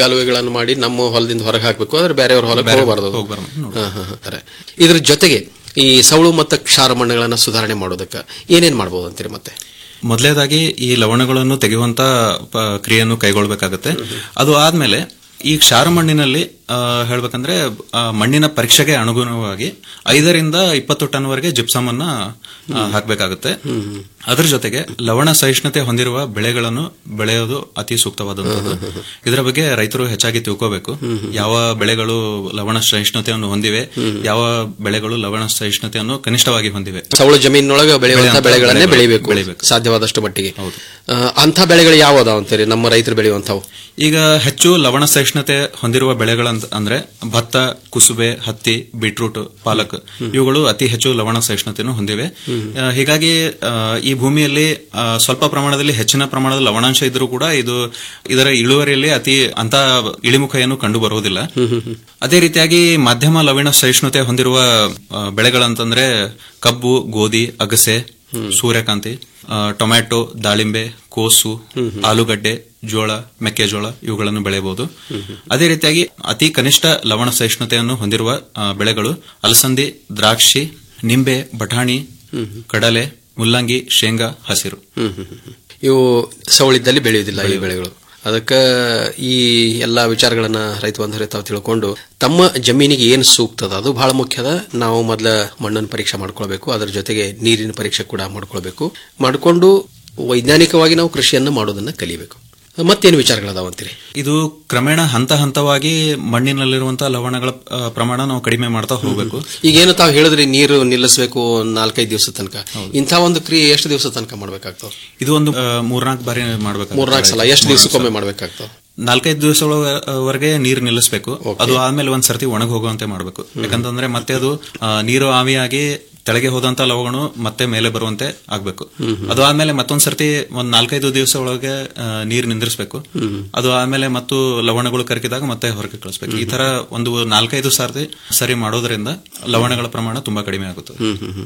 ಬಸಿಗಾಲುವೆಗಳನ್ನು ಮಾಡಿ ನಮ್ಮ ಹೊಲದಿಂದ ಹೊರಗೆ ಹಾಕಬೇಕು ಆದ್ರೆ ಬೇರೆಯವ್ರ ಹೊಲಕ್ಕೆ ಬೇರೆ ಹೋಗಬಾರ್ದು ಹೋಗ್ಬಾರ್ದು, ಹಾ, ಹಾ, ಹಾ. ಅರೆ. ಇದ್ರ ಜೊತೆಗೆ ಈ ಸೌಳು ಮತ್ತು ಕ್ಷಾರ ಮಣ್ಣುಗಳನ್ನ ಸುಧಾರಣೆ ಮಾಡೋದಕ್ಕೆ ಏನೇನ್ ಮಾಡ್ಬೋದು ಅಂತೀರಿ ಮತ್ತೆ ಮೊದಲೇದಾಗಿ ಈ ಲವಣಗಳನ್ನು ತೆಗೆಯುವಂತ ಪ- ಕ್ರಿಯೆಯನ್ನು ಕೈಗೊಳ್ಳಬೇಕಾಗುತ್ತೆ ಅದು ಆದ್ಮೇಲೆ ಈ ಕ್ಷಾರ ಮಣ್ಣಿನಲ್ಲಿ ಆ, ಹೇಳ್ಬೇಕಂದ್ರೆ ಆ, ಮಣ್ಣಿನ ಪರೀಕ್ಷೆಗೆ ಅನುಗುಣವಾಗಿ ಐದರಿಂದ ಇಪ್ಪತ್ತು ಟನ್ ವರೆಗೆ ಜಿಪ್ಸಮ್ ಅನ್ನ ಆ, ಹಾಕ್ಬೇಕಾಗುತ್ತೆ ಅದರ ಜೊತೆಗೆ ಲವಣ ಸಹಿಷ್ಣುತೆ ಹೊಂದಿರುವ ಬೆಳೆಗಳನ್ನು ಬೆಳೆಯೋದು ಅತಿ ಸೂಕ್ತವಾದಂತದ್ದು ಇದರ ಬಗ್ಗೆ ರೈತರು ಹೆಚ್ಚಾಗಿ ತಿಳ್ಕೋಬೇಕು ಯಾವ ಬೆಳೆಗಳು ಲವಣ ಸಹಿಷ್ಣುತೆಯನ್ನು ಹೊಂದಿವೆ ಯಾವ ಬೆಳೆಗಳು ಲವಣ ಸಹಿಷ್ಣುತೆಯನ್ನು ಕನಿಷ್ಠವಾಗಿ ಹೊಂದಿವೆ ಸೌಳು ಜಮೀನಿನೊಳಗೆ ಬೆಳೆಯುವಂತ ಬೆಳೆಯುವಂತ ಬೆಳೆಗಳನ್ನೇ ಬೆಳೆಗಳು- ಬೆಳಿಬೇಕು ಬೆಳಿಬೇಕು. ಸಾಧ್ಯವಾದಷ್ಟು ಮಟ್ಟಿಗೆ ಹೌದು. ಆ, ಅಂಥ ಬೆಳೆಗಳು ಯಾವ ಅದಾವ ಅಂತೀರಿ ನಮ್ಮ ರೈತರು ಬೆಳೆಯುವಂಥವು ಈಗ ಹೆಚ್ಚು ಲವಣ ಸಹಿಷ್ಣುತೆ ಹೊಂದಿರುವ ಬೆಳೆಗಳಂತ ಅಂದ್ರೆ ಭತ್ತ ಕುಸುಬೆ ಹತ್ತಿ ಬೀಟ್ರೂಟ್ ಪಾಲಕ್ ಇವುಗಳು ಅತಿ ಹೆಚ್ಚು ಲವಣ ಸಹಿಷ್ಣುತೆಯನ್ನು ಹೊಂದಿವೆ ಆ, ಹೀಗಾಗಿ ಆ, ಈ ಭೂಮಿಯಲ್ಲಿ ಆ, ಸ್ವಲ್ಪ ಪ್ರಮಾಣದಲ್ಲಿ ಹೆಚ್ಚಿನ ಪ್ರಮಾಣದ ಲವಣಾಂಶ ಇದ್ರೂ ಕೂಡ ಇದು ಇದರ ಇಳುವರಿಯಲ್ಲಿ ಅತಿ ಅಂತ ಇಳಿಮುಖ ಏನು ಕಂಡು ಬರುವುದಿಲ್ಲ ಅದೇ ರೀತಿಯಾಗಿ ಮಾಧ್ಯಮ ಲವಣ ಸಹಿಷ್ಣುತೆ ಹೊಂದಿರುವ ಆ, ಬೆಳೆಗಳಂತಂದ್ರೆ ಕಬ್ಬು ಗೋಧಿ ಅಗಸೆ ಸೂರ್ಯಕಾಂತಿ ಆ, ಟೊಮ್ಯಾಟೊ ದಾಳಿಂಬೆ ಕೋಸು ಆಲೂಗಡ್ಡೆ ಜೋಳ ಮೆಕ್ಕೆಜೋಳ ಇವುಗಳನ್ನು ಬೆಳೆಯಬಹುದು ಅದೇ ರೀತಿಯಾಗಿ ಅತಿ ಕನಿಷ್ಠ ಲವಣ ಸಹಿಷ್ಣುತೆಯನ್ನು ಹೊಂದಿರುವ ಆ, ಬೆಳೆಗಳು ಅಲಸಂದಿ ದ್ರಾಕ್ಷಿ ನಿಂಬೆ ಬಟಾಣಿ ಕಡಲೆ ಮುಲ್ಲಂಗಿ ಶೇಂಗಾ ಹಸಿರು ಇವು ಸೌಳಿದ್ದಲ್ಲಿ ಬೆಳೆಯುವುದಿಲ್ಲ ಈ ಬೆಳೆಗಳು ಅದಕ್ಕೆ ಈ ಎಲ್ಲಾ ವಿಚಾರಗಳನ್ನ ರೈತ ಬಂಧುವರೇ ತಾವು ತಿಳ್ಕೊಂಡು ತಮ್ಮ ಜಮೀನಿಗೆ ಏನು ಸೂಕ್ತದ ಅದು ಬಹಳ ಮುಖ್ಯದ ನಾವು ಮೊದಲ ಮಣ್ಣನ್ನು ಪರೀಕ್ಷೆ ಮಾಡ್ಕೊಳ್ಬೇಕು ಅದರ ಜೊತೆಗೆ ನೀರಿನ ಪರೀಕ್ಷೆ ಕೂಡ ಮಾಡ್ಕೊಳ್ಬೇಕು ಮಾಡಿಕೊಂಡು ವೈಜ್ಞಾನಿಕವಾಗಿ ನಾವು ಕೃಷಿಯನ್ನು ಮಾಡೋದನ್ನ ಕಲಿಬೇಕು ಮತ್ತೇನು ವಿಚಾರಗಳದಾವಂತೀರಿ ಇದು ಕ್ರಮೇಣ ಹಂತ ಹಂತವಾಗಿ ಮಣ್ಣಿನಲ್ಲಿರುವಂತಹ ಲವಣಗಳ ಆ, ಪ್ರಮಾಣ ನಾವು ಕಡಿಮೆ ಮಾಡ್ತಾ ಹೋಗಬೇಕು ಈಗೇನು ತಾವು ಹೇಳಿದ್ರಿ ನೀರು ನಿಲ್ಲಿಸಬೇಕು ನಾಲ್ಕೈದು ದಿವಸ ತನಕ ಇಂಥ ಒಂದು ಕ್ರಿಯೆ ಎಷ್ಟು ದಿವಸ ತನಕ ಮಾಡ್ಬೇಕಾಗ್ತದೆ ಇದು ಒಂದು ಆ, ಮೂರ್ನಾಲ್ಕು ಬಾರಿ ಮಾಡಬೇಕು ಮೂರ್ನಾಲ್ಕು ಸಲ ಎಷ್ಟು ದಿವಸಕ್ಕೊಮ್ಮೆ ಮಾಡ್ಬೇಕಾಗ್ತದೆ ನಾಲ್ಕೈದು ದಿವಸಗಳವರೆಗೆ ನೀರು ನಿಲ್ಲಿಸಬೇಕು ಅದು ಆದ್ಮೇಲೆ ಒಂದ್ ಸರ್ತಿ ಒಣಗಿ ಹೋಗುವಂತೆ ಮಾಡಬೇಕು ಯಾಕಂತಂದ್ರೆ ಮತ್ತೆ ಅದು ಆ, ನೀರು ಆವಿಯಾಗಿ ತೆಳಗೆ ಹೋದಂತ ಲವಣಗಳು ಮತ್ತೆ ಮೇಲೆ ಬರುವಂತೆ ಆಗ್ಬೇಕು ಅದು ಆದ್ಮೇಲೆ ಮತ್ತೊಂದ್ ಸರ್ತಿ ಒಂದ್ ನಾಲ್ಕೈದು ದಿವಸ ಒಳಗೆ ಆ, ನೀರು ನಿಂದ್ರಿಸ್ಬೇಕು ಅದು ಆದ್ಮೇಲೆ ಮತ್ತು ಲವಣಗಳು ಕರಕಿದಾಗ ಮತ್ತೆ ಹೊರಗೆ ಕಳಿಸ್ಬೇಕು ಈ ತರ ಒಂದು ನಾಲ್ಕೈದು ಸಾರ್ತಿ ಸರಿ ಮಾಡೋದ್ರಿಂದ ಲವಣಗಳ ಪ್ರಮಾಣ ತುಂಬಾ ಕಡಿಮೆ ಆಗುತ್ತದೆ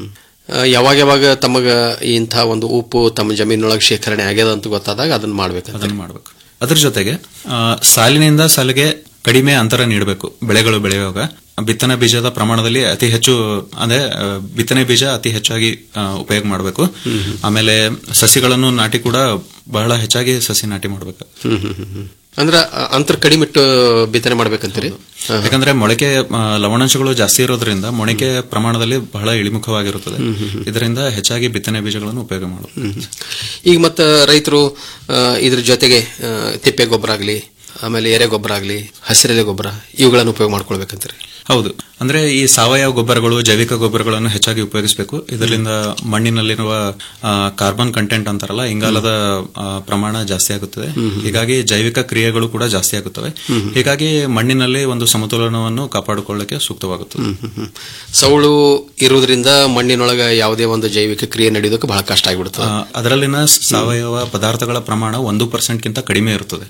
ಆ, ಯಾವಾಗ ಯಾವಾಗ ತಮಗ ಇಂಥ ಒಂದು ಉಪ್ಪು ತಮ್ಮ ಜಮೀನೊಳಗೆ ಶೇಖರಣೆ ಆಗ್ಯದ ಅಂತ ಗೊತ್ತಾದಾಗ ಅದನ್ನ ಮಾಡ್ಬೇಕು ಅದನ್ನು ಮಾಡಬೇಕು ಅದ್ರ ಜೊತೆಗೆ ಆ, ಸಾಲಿನಿಂದ ಸಾಲಿಗೆ ಕಡಿಮೆ ಅಂತರ ನೀಡಬೇಕು ಬೆಳೆಗಳು ಬೆಳೆಯುವಾಗ ಬಿತ್ತನೆ ಬೀಜದ ಪ್ರಮಾಣದಲ್ಲಿ ಅತಿ ಹೆಚ್ಚು ಅಂದ್ರೆ ಆ, ಬಿತ್ತನೆ ಬೀಜ ಅತಿ ಹೆಚ್ಚಾಗಿ ಆ, ಉಪಯೋಗ ಮಾಡಬೇಕು ಆಮೇಲೆ ಸಸಿಗಳನ್ನು ನಾಟಿ ಕೂಡ ಬಹಳ ಹೆಚ್ಚಾಗಿ ಸಸಿ ನಾಟಿ ಮಾಡಬೇಕು ಅಂದ್ರ ಆ, ಅಂತರ ಕಡಿಮೆ ಇಟ್ಟು ಬಿತ್ತನೆ ಮಾಡ್ಬೇಕಂತೀರಿ ಯಾಕಂದ್ರೆ ಮೊಳಕೆ ಆ, ಲವಣಾಂಶಗಳು ಜಾಸ್ತಿ ಇರೋದ್ರಿಂದ ಮೊಳಕೆ ಪ್ರಮಾಣದಲ್ಲಿ ಬಹಳ ಇಳಿಮುಖವಾಗಿರುತ್ತದೆ ಇದರಿಂದ ಹೆಚ್ಚಾಗಿ ಬಿತ್ತನೆ ಬೀಜಗಳನ್ನು ಉಪಯೋಗ ಮಾಡಬೇಕು ಈಗ ಮತ್ತ ರೈತರು ಆ, ಇದ್ರ ಜೊತೆಗೆ ಆ, ತಿಪ್ಪೆ ಗೊಬ್ಬರ ಆಗಲಿ ಆಮೇಲೆ ಎರೆ ಗೊಬ್ಬರ ಆಗಲಿ ಹಸಿರೆಲೆ ಗೊಬ್ಬರ ಇವುಗಳನ್ನು ಉಪಯೋಗ ಮಾಡ್ಕೊಳ್ಬೇಕಂತೀರಿ ಹೌದು ಅಂದ್ರೆ ಈ ಸಾವಯವ ಗೊಬ್ಬರಗಳು ಜೈವಿಕ ಗೊಬ್ಬರಗಳನ್ನು ಹೆಚ್ಚಾಗಿ ಉಪಯೋಗಿಸಬೇಕು ಇದರಿಂದ ಮಣ್ಣಿನಲ್ಲಿರುವ ಆ, ಕಾರ್ಬನ್ ಕಂಟೆಂಟ್ ಅಂತಾರಲ್ಲ ಇಂಗಾಲದ ಆ, ಪ್ರಮಾಣ ಜಾಸ್ತಿ ಆಗುತ್ತದೆ ಹೀಗಾಗಿ ಜೈವಿಕ ಕ್ರಿಯೆಗಳು ಕೂಡ ಜಾಸ್ತಿ ಆಗುತ್ತವೆ ಹೀಗಾಗಿ ಮಣ್ಣಿನಲ್ಲಿ ಒಂದು ಸಮತೋಲನವನ್ನು ಕಾಪಾಡಿಕೊಳ್ಳಕ್ಕೆ ಸೂಕ್ತವಾಗುತ್ತದೆ ಸೌಳು ಇರುವುದರಿಂದ ಮಣ್ಣಿನೊಳಗ ಯಾವುದೇ ಒಂದು ಜೈವಿಕ ಕ್ರಿಯೆ ನಡೆಯೋದಕ್ಕೆ ಬಹಳ ಕಷ್ಟ ಆ, ಆಗಿಬಿಡುತ್ತದೆ ಅದರಲ್ಲಿನ ಸಾವಯವ ಪದಾರ್ಥಗಳ ಪ್ರಮಾಣ ಒಂದು ಪರ್ಸೆಂಟ್ ಗಿಂತ ಕಡಿಮೆ ಇರುತ್ತದೆ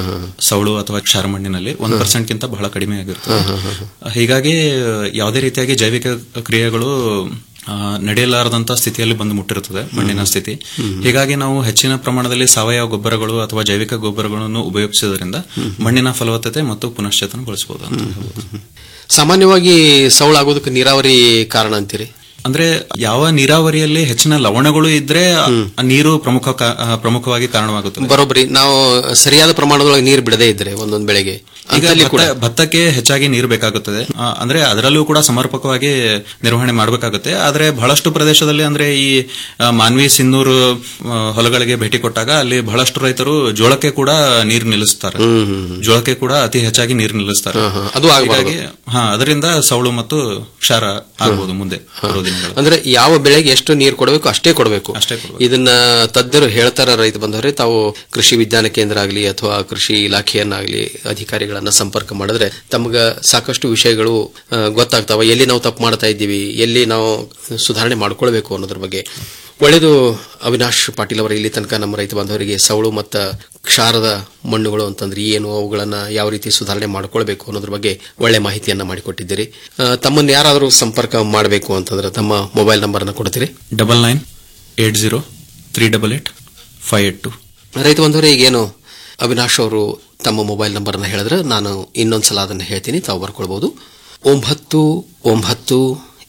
ಸೌಳು ಅಥವಾ ಕ್ಷಾರ ಮಣ್ಣಿನಲ್ಲಿ ಒಂದು ಪರ್ಸೆಂಟ್ ಗಿಂತ ಬಹಳ ಕಡಿಮೆ ಆಗಿರುತ್ತದೆ ಹೀಗಾಗಿ ಯಾವುದೇ ರೀತಿಯಾಗಿ ಜೈವಿಕ ಕ್ರಿಯೆಗಳು ಆ, ನಡೆಯಲಾರದಂತ ಸ್ಥಿತಿಯಲ್ಲಿ ಬಂದು ಮುಟ್ಟಿರುತ್ತದೆ ಮಣ್ಣಿನ ಸ್ಥಿತಿ ಹೀಗಾಗಿ ನಾವು ಹೆಚ್ಚಿನ ಪ್ರಮಾಣದಲ್ಲಿ ಸಾವಯವ ಗೊಬ್ಬರಗಳು ಅಥವಾ ಜೈವಿಕ ಗೊಬ್ಬರಗಳನ್ನು ಉಪಯೋಗಿಸುವುದರಿಂದ ಮಣ್ಣಿನ ಫಲವತ್ತತೆ ಮತ್ತು ಪುನಶ್ಚೇತನಗೊಳಿಸಬಹುದು ಅಂತ ಹೇಳ್ಬೋದು. ಸಾಮಾನ್ಯವಾಗಿ ಸೌಳು ಆಗೋದಕ್ಕೆ ನೀರಾವರಿ ಕಾರಣ ಅಂತೀರಿ ಅಂದ್ರೆ ಯಾವ ನೀರಾವರಿಯಲ್ಲಿ ಹೆಚ್ಚಿನ ಲವಣಗಳು ಇದ್ರೆ ಆ ನೀರು ಪ್ರಮುಖ ಕಾ- ಆ, ಪ್ರಮುಖವಾಗಿ ಕಾರಣವಾಗುತ್ತದೆ ಬರೋಬ್ಬರಿ ನಾವು ಸರಿಯಾದ ಪ್ರಮಾಣದೊಳಗೆ ನೀರು ಬಿಡದೇ ಇದ್ರೆ ಒಂದೊಂದು ಬೆಳೆಗೆ ಈಗ ಅಂತಲ್ಲಿ ಕೂಡ ಭತ್ತ- ಭತ್ತಕ್ಕೆ ಹೆಚ್ಚಾಗಿ ನೀರು ಬೇಕಾಗುತ್ತದೆ ಆ, ಅಂದ್ರೆ ಅದರಲ್ಲೂ ಕೂಡ ಸಮರ್ಪಕವಾಗಿ ನಿರ್ವಹಣೆ ಮಾಡಬೇಕಾಗುತ್ತೆ ಆದ್ರೆ ಬಹಳಷ್ಟು ಪ್ರದೇಶದಲ್ಲಿ ಅಂದ್ರೆ ಈ ಆ, ಮಾನ್ವಿ ಸಿನ್ನೂರು ಆ, ಹೊಲಗಳಿಗೆ ಭೇಟಿ ಕೊಟ್ಟಾಗ ಅಲ್ಲಿ ಬಹಳಷ್ಟು ರೈತರು ಜೋಳಕ್ಕೆ ಕೂಡ ನೀರು ನಿಲ್ಲಿಸ್ತಾರೆ ಜೋಳಕ್ಕೆ ಕೂಡ ಅತಿ ಹೆಚ್ಚಾಗಿ ನೀರು ನಿಲ್ಲಿಸ್ತಾರೆ ಅದು ಆಗ್ಬಾರ್ದು. ಹೀಗಾಗಿ, ಹಾ ಅದರಿಂದ ಸೌಳು ಮತ್ತು ಕ್ಷಾರ ಆಗ್ಬೋದು ಮುಂದೆ ಬರೋ ದಿನಗಳಲ್ಲಿ. ಅಂದ್ರೆ ಯಾವ ಬೆಳೆಗೆ ಎಷ್ಟು ನೀರು ಕೊಡಬೇಕು ಅಷ್ಟೇ ಕೊಡಬೇಕು ಅಷ್ಟೇ ಕೊಡ್ಬೇಕು. ಇದನ್ನ ತಜ್ಞರು ಹೇಳ್ತಾರ ರೈತ ಬಂದವರೇ ತಾವು ಕೃಷಿ ವಿಜ್ಞಾನ ಕೇಂದ್ರ ಆಗಲಿ ಅಥವಾ ಕೃಷಿ ಇಲಾಖೆಯನ್ನಾಗಲಿ ಅಧಿಕಾರಿಗಳನ್ನ ಸಂಪರ್ಕ ಮಾಡಿದ್ರೆ ತಮ್ಗ ಸಾಕಷ್ಟು ವಿಷಯಗಳು ಆ, ಗೊತ್ತಾಗ್ತಾವ ಎಲ್ಲಿ ನಾವು ತಪ್ಪು ಮಾಡ್ತಾ ಇದ್ದೀವಿ ಎಲ್ಲಿ ನಾವು ಸುಧಾರಣೆ ಮಾಡ್ಕೊಳ್ಬೇಕು ಅನ್ನೋದ್ರ ಬಗ್ಗೆ ಒಳ್ಳೆಯದು ಅವಿನಾಶ್ ಪಾಟೀಲ್ ಅವರ ಇಲ್ಲಿ ತನಕ ನಮ್ಮ ರೈತ ಬಾಂಧವರಿಗೆ ಸೌಳು ಮತ್ತು ಕ್ಷಾರದ ಮಣ್ಣುಗಳು ಅಂತಂದ್ರೆ ಏನು ಅವುಗಳನ್ನ ಯಾವ ರೀತಿ ಸುಧಾರಣೆ ಮಾಡ್ಕೊಳ್ಬೇಕು ಅನ್ನೋದ್ರ ಬಗ್ಗೆ ಒಳ್ಳೆ ಮಾಹಿತಿಯನ್ನ ಮಾಡಿಕೊಟ್ಟಿದ್ದೀರಿ ಆ, ತಮ್ಮನ್ನ ಯಾರಾದರೂ ಸಂಪರ್ಕ ಮಾಡಬೇಕು ಅಂತಂದ್ರೆ ತಮ್ಮ ಮೊಬೈಲ್ ನಂಬರ್ನ ಕೊಡ್ತೀರಿ double nine eight zero three double eight five eight two ರೈತ ಬಂಧುವರೇ ಈಗೇನು ಅವಿನಾಶ್ ಅವರು ತಮ್ಮ ಮೊಬೈಲ್ ನಂಬರ್ನ ಹೇಳಿದ್ರೆ ನಾನು ಇನ್ನೊಂದ್ಸಲ ಅದನ್ನು ಹೇಳ್ತೀನಿ ತಾವು ಬರ್ಕೊಳ್ಬಹುದು ಒಂಬತ್ತು ಒಂಬತ್ತು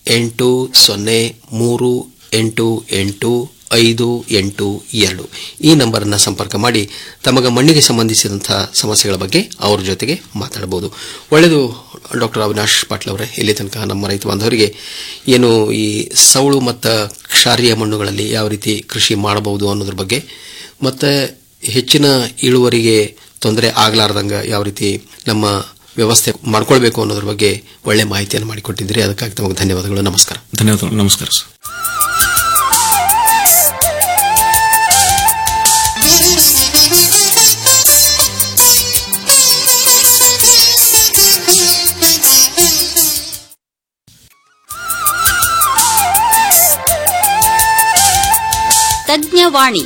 ಎಂಟು ಸೊನ್ನೆ ಮೂರು ಎಂಟು ಎಂಟು ಐದು ಎಂಟು ಎರಡು ಈ ನಂಬರನ್ನು ಸಂಪರ್ಕ ಮಾಡಿ ತಮಗೆ ಮಣ್ಣಿಗೆ ಸಂಬಂಧಿಸಿದಂತಹ ಸಮಸ್ಯೆಗಳ ಬಗ್ಗೆ ಅವರ ಜೊತೆಗೆ ಮಾತಾಡಬಹುದು ಒಳ್ಳೆಯದು ಡಾಕ್ಟರ್ ಅವಿನಾಶ್ ಪಾಟೀಲ್ ಅವರೇ ಇಲ್ಲಿ ತನಕ ನಮ್ಮ ರೈತ ಬಾಂಧವರಿಗೆ ಏನು ಈ ಸೌಳು ಮತ್ತು ಕ್ಷಾರಿಯ ಮಣ್ಣುಗಳಲ್ಲಿ ಯಾವ ರೀತಿ ಕೃಷಿ ಮಾಡಬಹುದು ಅನ್ನೋದ್ರ ಬಗ್ಗೆ ಮತ್ತು ಹೆಚ್ಚಿನ ಇಳುವರಿಗೆ ತೊಂದರೆ ಆಗಲಾರ್ದಂಗೆ ಯಾವ ರೀತಿ ನಮ್ಮ ವ್ಯವಸ್ಥೆ ಮಾಡ್ಕೊಳ್ಬೇಕು ಅನ್ನೋದ್ರ ಬಗ್ಗೆ ಒಳ್ಳೆ ಮಾಹಿತಿಯನ್ನು ಮಾಡಿಕೊಟ್ಟಿದ್ದೀರಿ ಅದಕ್ಕಾಗಿ ತಮಗೆ ಧನ್ಯವಾದಗಳು ನಮಸ್ಕಾರ ಧನ್ಯವಾದಗಳು ನಮಸ್ಕಾರ ಸರ್ ತಜ್ಞವಾಣಿ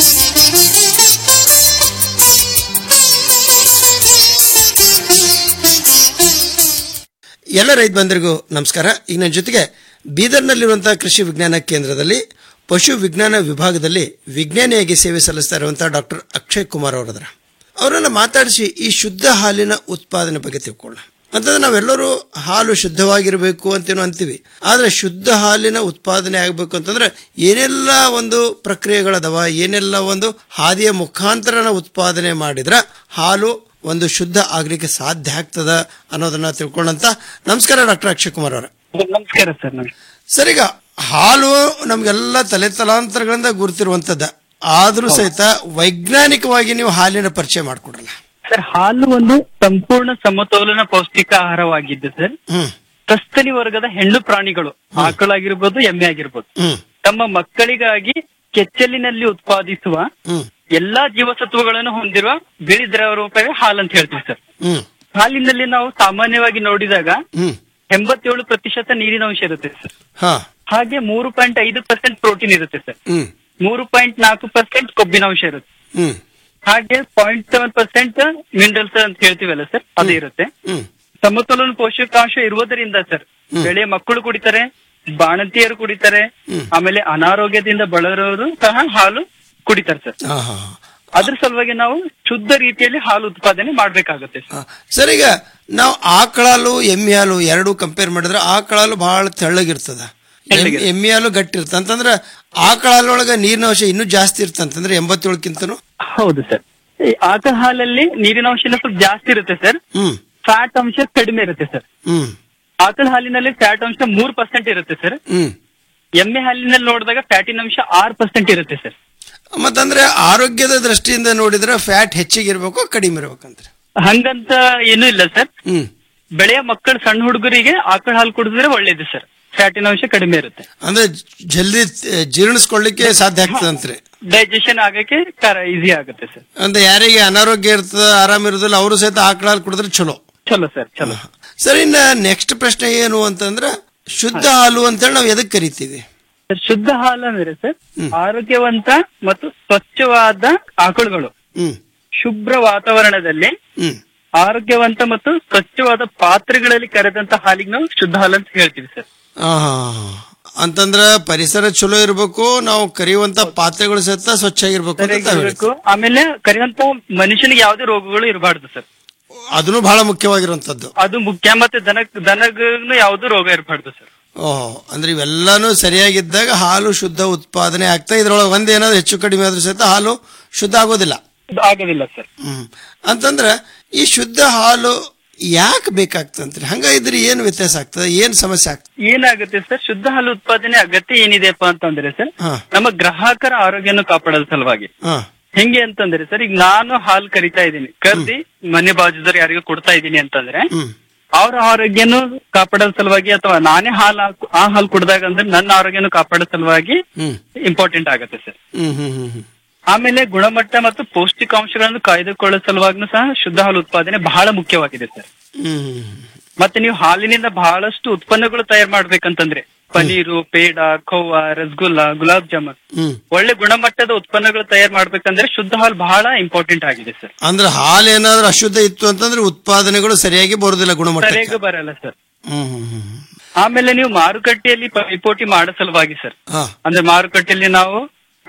ಎಲ್ಲ ರೈತ ಬಂಧುರಿಗೂ ನಮಸ್ಕಾರ ಈಗ ನನ್ನ ಜೊತೆಗೆ ಬೀದರ್ನಲ್ಲಿರುವಂತಹ ಕೃಷಿ ವಿಜ್ಞಾನ ಕೇಂದ್ರದಲ್ಲಿ ಪಶು ವಿಜ್ಞಾನ ವಿಭಾಗದಲ್ಲಿ ವಿಜ್ಞಾನಿಯಾಗಿ ಸೇವೆ ಸಲ್ಲಿಸ್ತಾ ಇರುವಂತಹ ಡಾಕ್ಟರ್ ಅಕ್ಷಯ್ ಕುಮಾರ್ ಅವರದ್ರ ಅವರನ್ನ ಮಾತಾಡಿಸಿ ಈ ಶುದ್ಧ ಹಾಲಿನ ಉತ್ಪಾದನೆ ಬಗ್ಗೆ ತಿಳ್ಕೊಳ್ಳೋಣ ಅಂತಂದ್ರೆ ನಾವೆಲ್ಲರೂ ಹಾಲು ಶುದ್ಧವಾಗಿರಬೇಕು ಅಂತೇನೋ ಅಂತೀವಿ ಆದ್ರೆ ಶುದ್ಧ ಹಾಲಿನ ಉತ್ಪಾದನೆ ಆಗಬೇಕು ಅಂತಂದ್ರೆ ಏನೆಲ್ಲ ಒಂದು ಪ್ರಕ್ರಿಯೆಗಳದವ ಏನೆಲ್ಲ ಒಂದು ಹಾದಿಯ ಮುಖಾಂತರ ನಾವು ಉತ್ಪಾದನೆ ಮಾಡಿದ್ರ ಹಾಲು ಒಂದು ಶುದ್ಧ ಆಗ್ಲಿಕ್ಕೆ ಸಾಧ್ಯ ಆಗ್ತದ ಅನ್ನೋದನ್ನ ತಿಳ್ಕೊಳ್ಳಂತ ನಮಸ್ಕಾರ ಡಾಕ್ಟರ್ ಅಕ್ಷಯ್ ಕುಮಾರ್ ಅವರ ನಮಸ್ಕಾರ ಸರ್ ಸರ್ ಈಗ ಹಾಲು ನಮ್ಗೆಲ್ಲ ತಲೆ ತಲಾಂತರಗಳಿಂದ ಗುರುತಿರುವಂತದ್ದ ಆದ್ರೂ ಸಹಿತ ವೈಜ್ಞಾನಿಕವಾಗಿ ನೀವು ಹಾಲಿನ ಪರಿಚಯ ಮಾಡ್ಕೊಡ್ರಲ್ಲ ಸರ್ ಹಾಲು ಒಂದು ಸಂಪೂರ್ಣ ಸಮತೋಲನ ಪೌಷ್ಟಿಕ ಆಹಾರವಾಗಿದ್ದು ಸರ್ ಸಸ್ತನಿ ವರ್ಗದ ಹೆಣ್ಣು ಪ್ರಾಣಿಗಳು ಆಕಳಾಗಿರ್ಬೋದು ಎಮ್ಮೆ ಆಗಿರ್ಬೋದು ತಮ್ಮ ಮಕ್ಕಳಿಗಾಗಿ ಕೆಚ್ಚಲಿನಲ್ಲಿ ಉತ್ಪಾದಿಸುವ ಎಲ್ಲಾ ಜೀವಸತ್ವಗಳನ್ನು ಹೊಂದಿರುವ ಬಿಳಿ ದ್ರವ ರೂಪವೇ ಹಾಲು ಅಂತ ಹೇಳ್ತೀವಿ ಸರ್ ಹಾಲಿನಲ್ಲಿ ನಾವು ಸಾಮಾನ್ಯವಾಗಿ ನೋಡಿದಾಗ ಎಂಬತ್ತೇಳು ಪ್ರತಿಶತ ನೀರಿನ ಅಂಶ ಇರುತ್ತೆ ಸರ್ ಹಾ ಹಾಗೆ ಮೂರು ಪಾಯಿಂಟ್ ಐದು ಪರ್ಸೆಂಟ್ ಪ್ರೋಟೀನ್ ಇರುತ್ತೆ ಸರ್ ಹ್ಮ್ ಮೂರು ಪಾಯಿಂಟ್ ನಾಲ್ಕು ಪರ್ಸೆಂಟ್ ಕೊಬ್ಬಿನ ಅಂಶ ಇರುತ್ತೆ ಹ್ಮ್ ಹಾಗೆ ಪಾಯಿಂಟ್ ಸೆವೆನ್ ಪರ್ಸೆಂಟ್ ಮಿನರಲ್ಸ್ ಅಂತ ಹೇಳ್ತೀವಲ್ಲ ಸರ್ ಅದು ಇರುತ್ತೆ ಹ್ಮ್ ಸಮತೋಲನ ಪೋಷಕಾಂಶ ಇರುವುದರಿಂದ ಸರ್ ಬೆಳೆಯ ಮಕ್ಕಳು ಕುಡಿತಾರೆ ಬಾಣಂತಿಯರು ಕುಡಿತಾರೆ ಆಮೇಲೆ ಅನಾರೋಗ್ಯದಿಂದ ಬಳಲೋರು ಸಹ ಹಾಲು ಕುಡಿತಾರೆ ಸರ್ ಹಾ ಹಾ ಅದ್ರ ಸಲುವಾಗಿ ನಾವು ಶುದ್ಧ ರೀತಿಯಲ್ಲಿ ಹಾಲು ಉತ್ಪಾದನೆ ಮಾಡ್ಬೇಕಾಗುತ್ತೆ ಸರ್ ಸರ್ ಈಗ ನಾವು ಆಕಳ ಹಾಲು ಎಮ್ಮೆ ಹಾಲು ಎರಡು ಕಂಪೇರ್ ಮಾಡಿದ್ರೆ ಆಕಳ ಹಾಲು ಬಹಳ ತೆಳ್ಳಗಿರ್ತದ ಎಮ್ಮೆ- ಎಮ್ಮೆ ಹಾಲು ಗಟ್ಟಿ ಇರ್ತದೆ ಅಂತಂದ್ರೆ ಆಕಳ ಹಾಲೊಳಗ ನೀರಿನ ಅಂಶ ಇನ್ನೂ ಜಾಸ್ತಿ ಇರ್ತಂತಂದ್ರೆ ಎಂಬತ್ತೇಳಕ್ಕಿಂತನೂ ಹೌದು ಸರ್ ಈ ಆಕಳ ಹಾಲಲ್ಲಿ ನೀರಿನ ಅಂಶ ಎಲ್ಲ ಸ್ವಲ್ಪ ಜಾಸ್ತಿ ಇರುತ್ತೆ ಸರ್ ಹ್ಮ್ ಫ್ಯಾಟ್ ಅಂಶ ಕಡಿಮೆ ಇರುತ್ತೆ ಸರ್ ಹ್ಮ್ ಆಕಳ ಹಾಲಿನಲ್ಲಿ ಫ್ಯಾಟ್ ಅಂಶ ಮೂರ್ ಪರ್ಸೆಂಟ್ ಇರುತ್ತೆ ಸರ್ ಹ್ಮ್ ಎಮ್ಮೆ ಹಾಲಿನಲ್ಲಿ ನೋಡಿದಾಗ ಫ್ಯಾಟಿನ ಅಂಶ ಆರು ಪರ್ಸೆಂಟ್ ಇರುತ್ತೆ ಸರ್ ಮತ್ತಂದ್ರೆ ಆರೋಗ್ಯದ ದೃಷ್ಟಿಯಿಂದ ನೋಡಿದ್ರೆ ಫ್ಯಾಟ್ ಹೆಚ್ಚಿಗೆ ಇರ್ಬೇಕು ಕಡಿಮೆ ಇರ್ಬೇಕಂದ್ರೆ ಹಂಗಂತ ಏನೂ ಇಲ್ಲ ಸರ್ ಹ್ಮ್ ಬೆಳೆಯ ಮಕ್ಕಳು ಸಣ್ಣ ಹುಡುಗರಿಗೆ ಆಕಳ ಹಾಲು ಕುಡಿದ್ರೆ ಒಳ್ಳೇದು ಸರ್ ಫ್ಯಾಟಿನ ಅಂಶ ಕಡಿಮೆ ಇರುತ್ತೆ ಅಂದ್ರೆ ಜಲ್ದಿ ತ- ಜೀರ್ಣಿಸ್ಕೊಳ್ಳಿಕ್ಕೆ ಸಾಧ್ಯ ಆಗ್ತದಂತ್ರಿ ಡೈಜೆಷನ್ ಆಗಕ್ಕೆ ಈಸಿ ಆಗುತ್ತೆ ಸರ್ ಅಂದ್ರೆ ಯಾರಿಗೆ ಅನಾರೋಗ್ಯ ಇರ್ತದ ಆರಾಮ ಇರೋದಿಲ್ಲ ಅವರು ಸಹಿತ ಆಕಳ ಹಾಲು ಕುಡಿದ್ರೆ ಚಲೋ ಚಲೋ ಸರ್ ಚಲೋ ಸರ್ ಇನ್ನ ನೆಕ್ಸ್ಟ್ ಪ್ರಶ್ನೆ ಏನು ಅಂತಂದ್ರ ಶುದ್ಧ ಹಾಲು ಅಂತೇಳಿ ನಾವು ಎದಕ್ ಕರಿತೀವಿ ಸರ್, ಶುದ್ಧ ಹಾಲು ಅಂದ್ರೆ ಸರ್ ಆರೋಗ್ಯವಂತ ಮತ್ತು ಸ್ವಚ್ಛವಾದ ಆಕಳುಗಳು ಹ್ಮ್ ಶುಭ್ರ ವಾತಾವರಣದಲ್ಲಿ ಹ್ಮ್ ಆರೋಗ್ಯವಂತ ಮತ್ತು ಸ್ವಚ್ಛವಾದ ಪಾತ್ರೆಗಳಲ್ಲಿ ಕರೆದಂತ ಹಾಲಿಗೆ ನಾವು ಶುದ್ಧ ಹಾಲು ಅಂತ ಹೇಳ್ತೀವಿ ಸರ್ ಆಹಾ. ಅಂತಂದ್ರ ಪರಿಸರ ಚಲೋ ಇರ್ಬೇಕು ನಾವು ಕರೆಯುವಂತ ಪಾತ್ರೆಗಳು ಸಹಿತ ಸ್ವಚ್ಛಾಗಿರ್ಬೇಕು ಅಂತ ತಾವ್ ಹೇಳ್ತೀರಿ. ಇರ್ಬೇಕು. ಆಮೇಲೆ ಕರೆಯುವಂತ ಮನುಷ್ಯನಿಗೆ ಯಾವುದೇ ರೋಗಗಳು ಇರಬಾರ್ದು ಸರ್ ಅದನ್ನು ಬಹಳ ಮುಖ್ಯವಾಗಿರುವಂತದ್ದು ಅದು ಮುಖ್ಯ ಮತ್ತೆ ದನ ದನಗೂ ಯಾವ್ದು ರೋಗ ಇರಬಾರ್ದು ಸರ್ ಓಹೋ ಅಂದ್ರೆ ಇವೆಲ್ಲಾನು ಸರಿಯಾಗಿದ್ದಾಗ ಹಾಲು ಶುದ್ಧ ಉತ್ಪಾದನೆ ಆಗ್ತಾ ಇದ್ರೊಳಗೆ ಒಂದ್ ಏನಾದ್ರು ಹೆಚ್ಚು ಕಡಿಮೆ ಆದ್ರೂ ಸಹಿತ ಹಾಲು ಶುದ್ಧ ಆಗೋದಿಲ್ಲ ಆಗೋದಿಲ್ಲ ಸರ್ ಹ್ಮ್ ಅಂತಂದ್ರ ಈ ಶುದ್ಧ ಹಾಲು ಯಾಕೆ ಬೇಕಾಗ್ತಂತ್ರಿ ಹಂಗ ಇದ್ರೆ ಏನ್ ವ್ಯತ್ಯಾಸ ಆಗ್ತದೆ ಏನ್ ಸಮಸ್ಯೆ ಆಗ್ತದೆ ಏನಾಗುತ್ತೆ ಸರ್ ಶುದ್ಧ ಹಾಲು ಉತ್ಪಾದನೆ ಅಗತ್ಯ ಏನಿದೆಪ್ಪ ಅಂತಂದ್ರೆ ಸರ್ ಹಾ ನಮ್ಮ ಗ್ರಾಹಕರ ಆರೋಗ್ಯನ ಕಾಪಾಡೋ ಸಲುವಾಗಿ ಹಾ ಹೆಂಗೆ ಅಂತಂದ್ರೆ ಸರ್ ಈಗ ನಾನು ಹಾಲು ಕರಿತಾ ಇದ್ದೀನಿ ಕರ್ದಿ ಮನೆ ಬಾಜುದವ್ರು ಯಾರಿಗೂ ಕೊಡ್ತಾ ಇದ್ದೀನಿ ಅಂತಂದ್ರೆ ಹ್ಮ್ ಅವ್ರ ಆರೋಗ್ಯನು ಕಾಪಾಡೋ ಸಲುವಾಗಿ ಅಥವಾ ನಾನೇ ಹಾಲು ಹಾಕು- ಆ ಹಾಲು ಕುಡ್ದಾಗ ಅಂದ್ರೆ ನನ್ನ ಆರೋಗ್ಯನು ಕಾಪಾಡೋ ಸಲುವಾಗಿ ಹ್ಮ್ ಇಂಪಾರ್ಟೆಂಟ್ ಆಗುತ್ತೆ ಸರ್ ಹ್ಮ್ ಹ್ಮ್ ಹ್ಮ್ ಹ್ಮ್ ಆಮೇಲೆ ಗುಣಮಟ್ಟ ಮತ್ತು ಪೌಷ್ಟಿಕಾಂಶಗಳನ್ನು ಕಾಯ್ದುಕೊಳ್ಳೋ ಸಲುವಾಗ್ನೂ ಸಹ ಶುದ್ಧ ಹಾಲು ಉತ್ಪಾದನೆ ಬಹಳ ಮುಖ್ಯವಾಗಿದೆ ಸರ್ ಹ್ಮ್ ಮತ್ತೆ ನೀವು ಹಾಲಿನಿಂದ ಬಹಳಷ್ಟು ಉತ್ಪನ್ನಗಳು ತಯಾರು ಮಾಡ್ಬೇಕಂತಂದ್ರೆ ಪನೀರು ಪೇಡ ಖೋವಾ ರಸಗುಲ್ಲ ಗುಲಾಬ್ ಜಾಮೂನ್ ಹ್ಮ್ ಒಳ್ಳೆ ಗುಣಮಟ್ಟದ ಉತ್ಪನ್ನಗಳು ತಯಾರು ಮಾಡ್ಬೇಕಂದ್ರೆ ಶುದ್ಧ ಹಾಲು ಬಹಳ ಇಂಪಾರ್ಟೆಂಟ್ ಆಗಿದೆ ಸರ್ ಅಂದ್ರೆ ಹಾಲು ಏನಾದ್ರೂ ಅಶುದ್ಧ ಇತ್ತು ಅಂತಂದ್ರೆ ಉತ್ಪಾದನೆಗಳು ಸರಿಯಾಗಿ ಬರೋದಿಲ್ಲ ಗುಣಮಟ್ಟ ಸರಿಯಾಗಿ ಬರಲ್ಲ ಸರ್ ಹ್ಮ್ ಹ್ಮ್ ಹ್ಮ್ ಹ್ಮ್. ಆಮೇಲೆ ನೀವು ಮಾರುಕಟ್ಟೆಯಲ್ಲಿ ಪೈಪೋಟಿ ಮಾಡೋ ಸಲುವಾಗಿ ಸರ್ ಹಾ ಅಂದ್ರೆ ಮಾರುಕಟ್ಟೆಯಲ್ಲಿ ನಾವು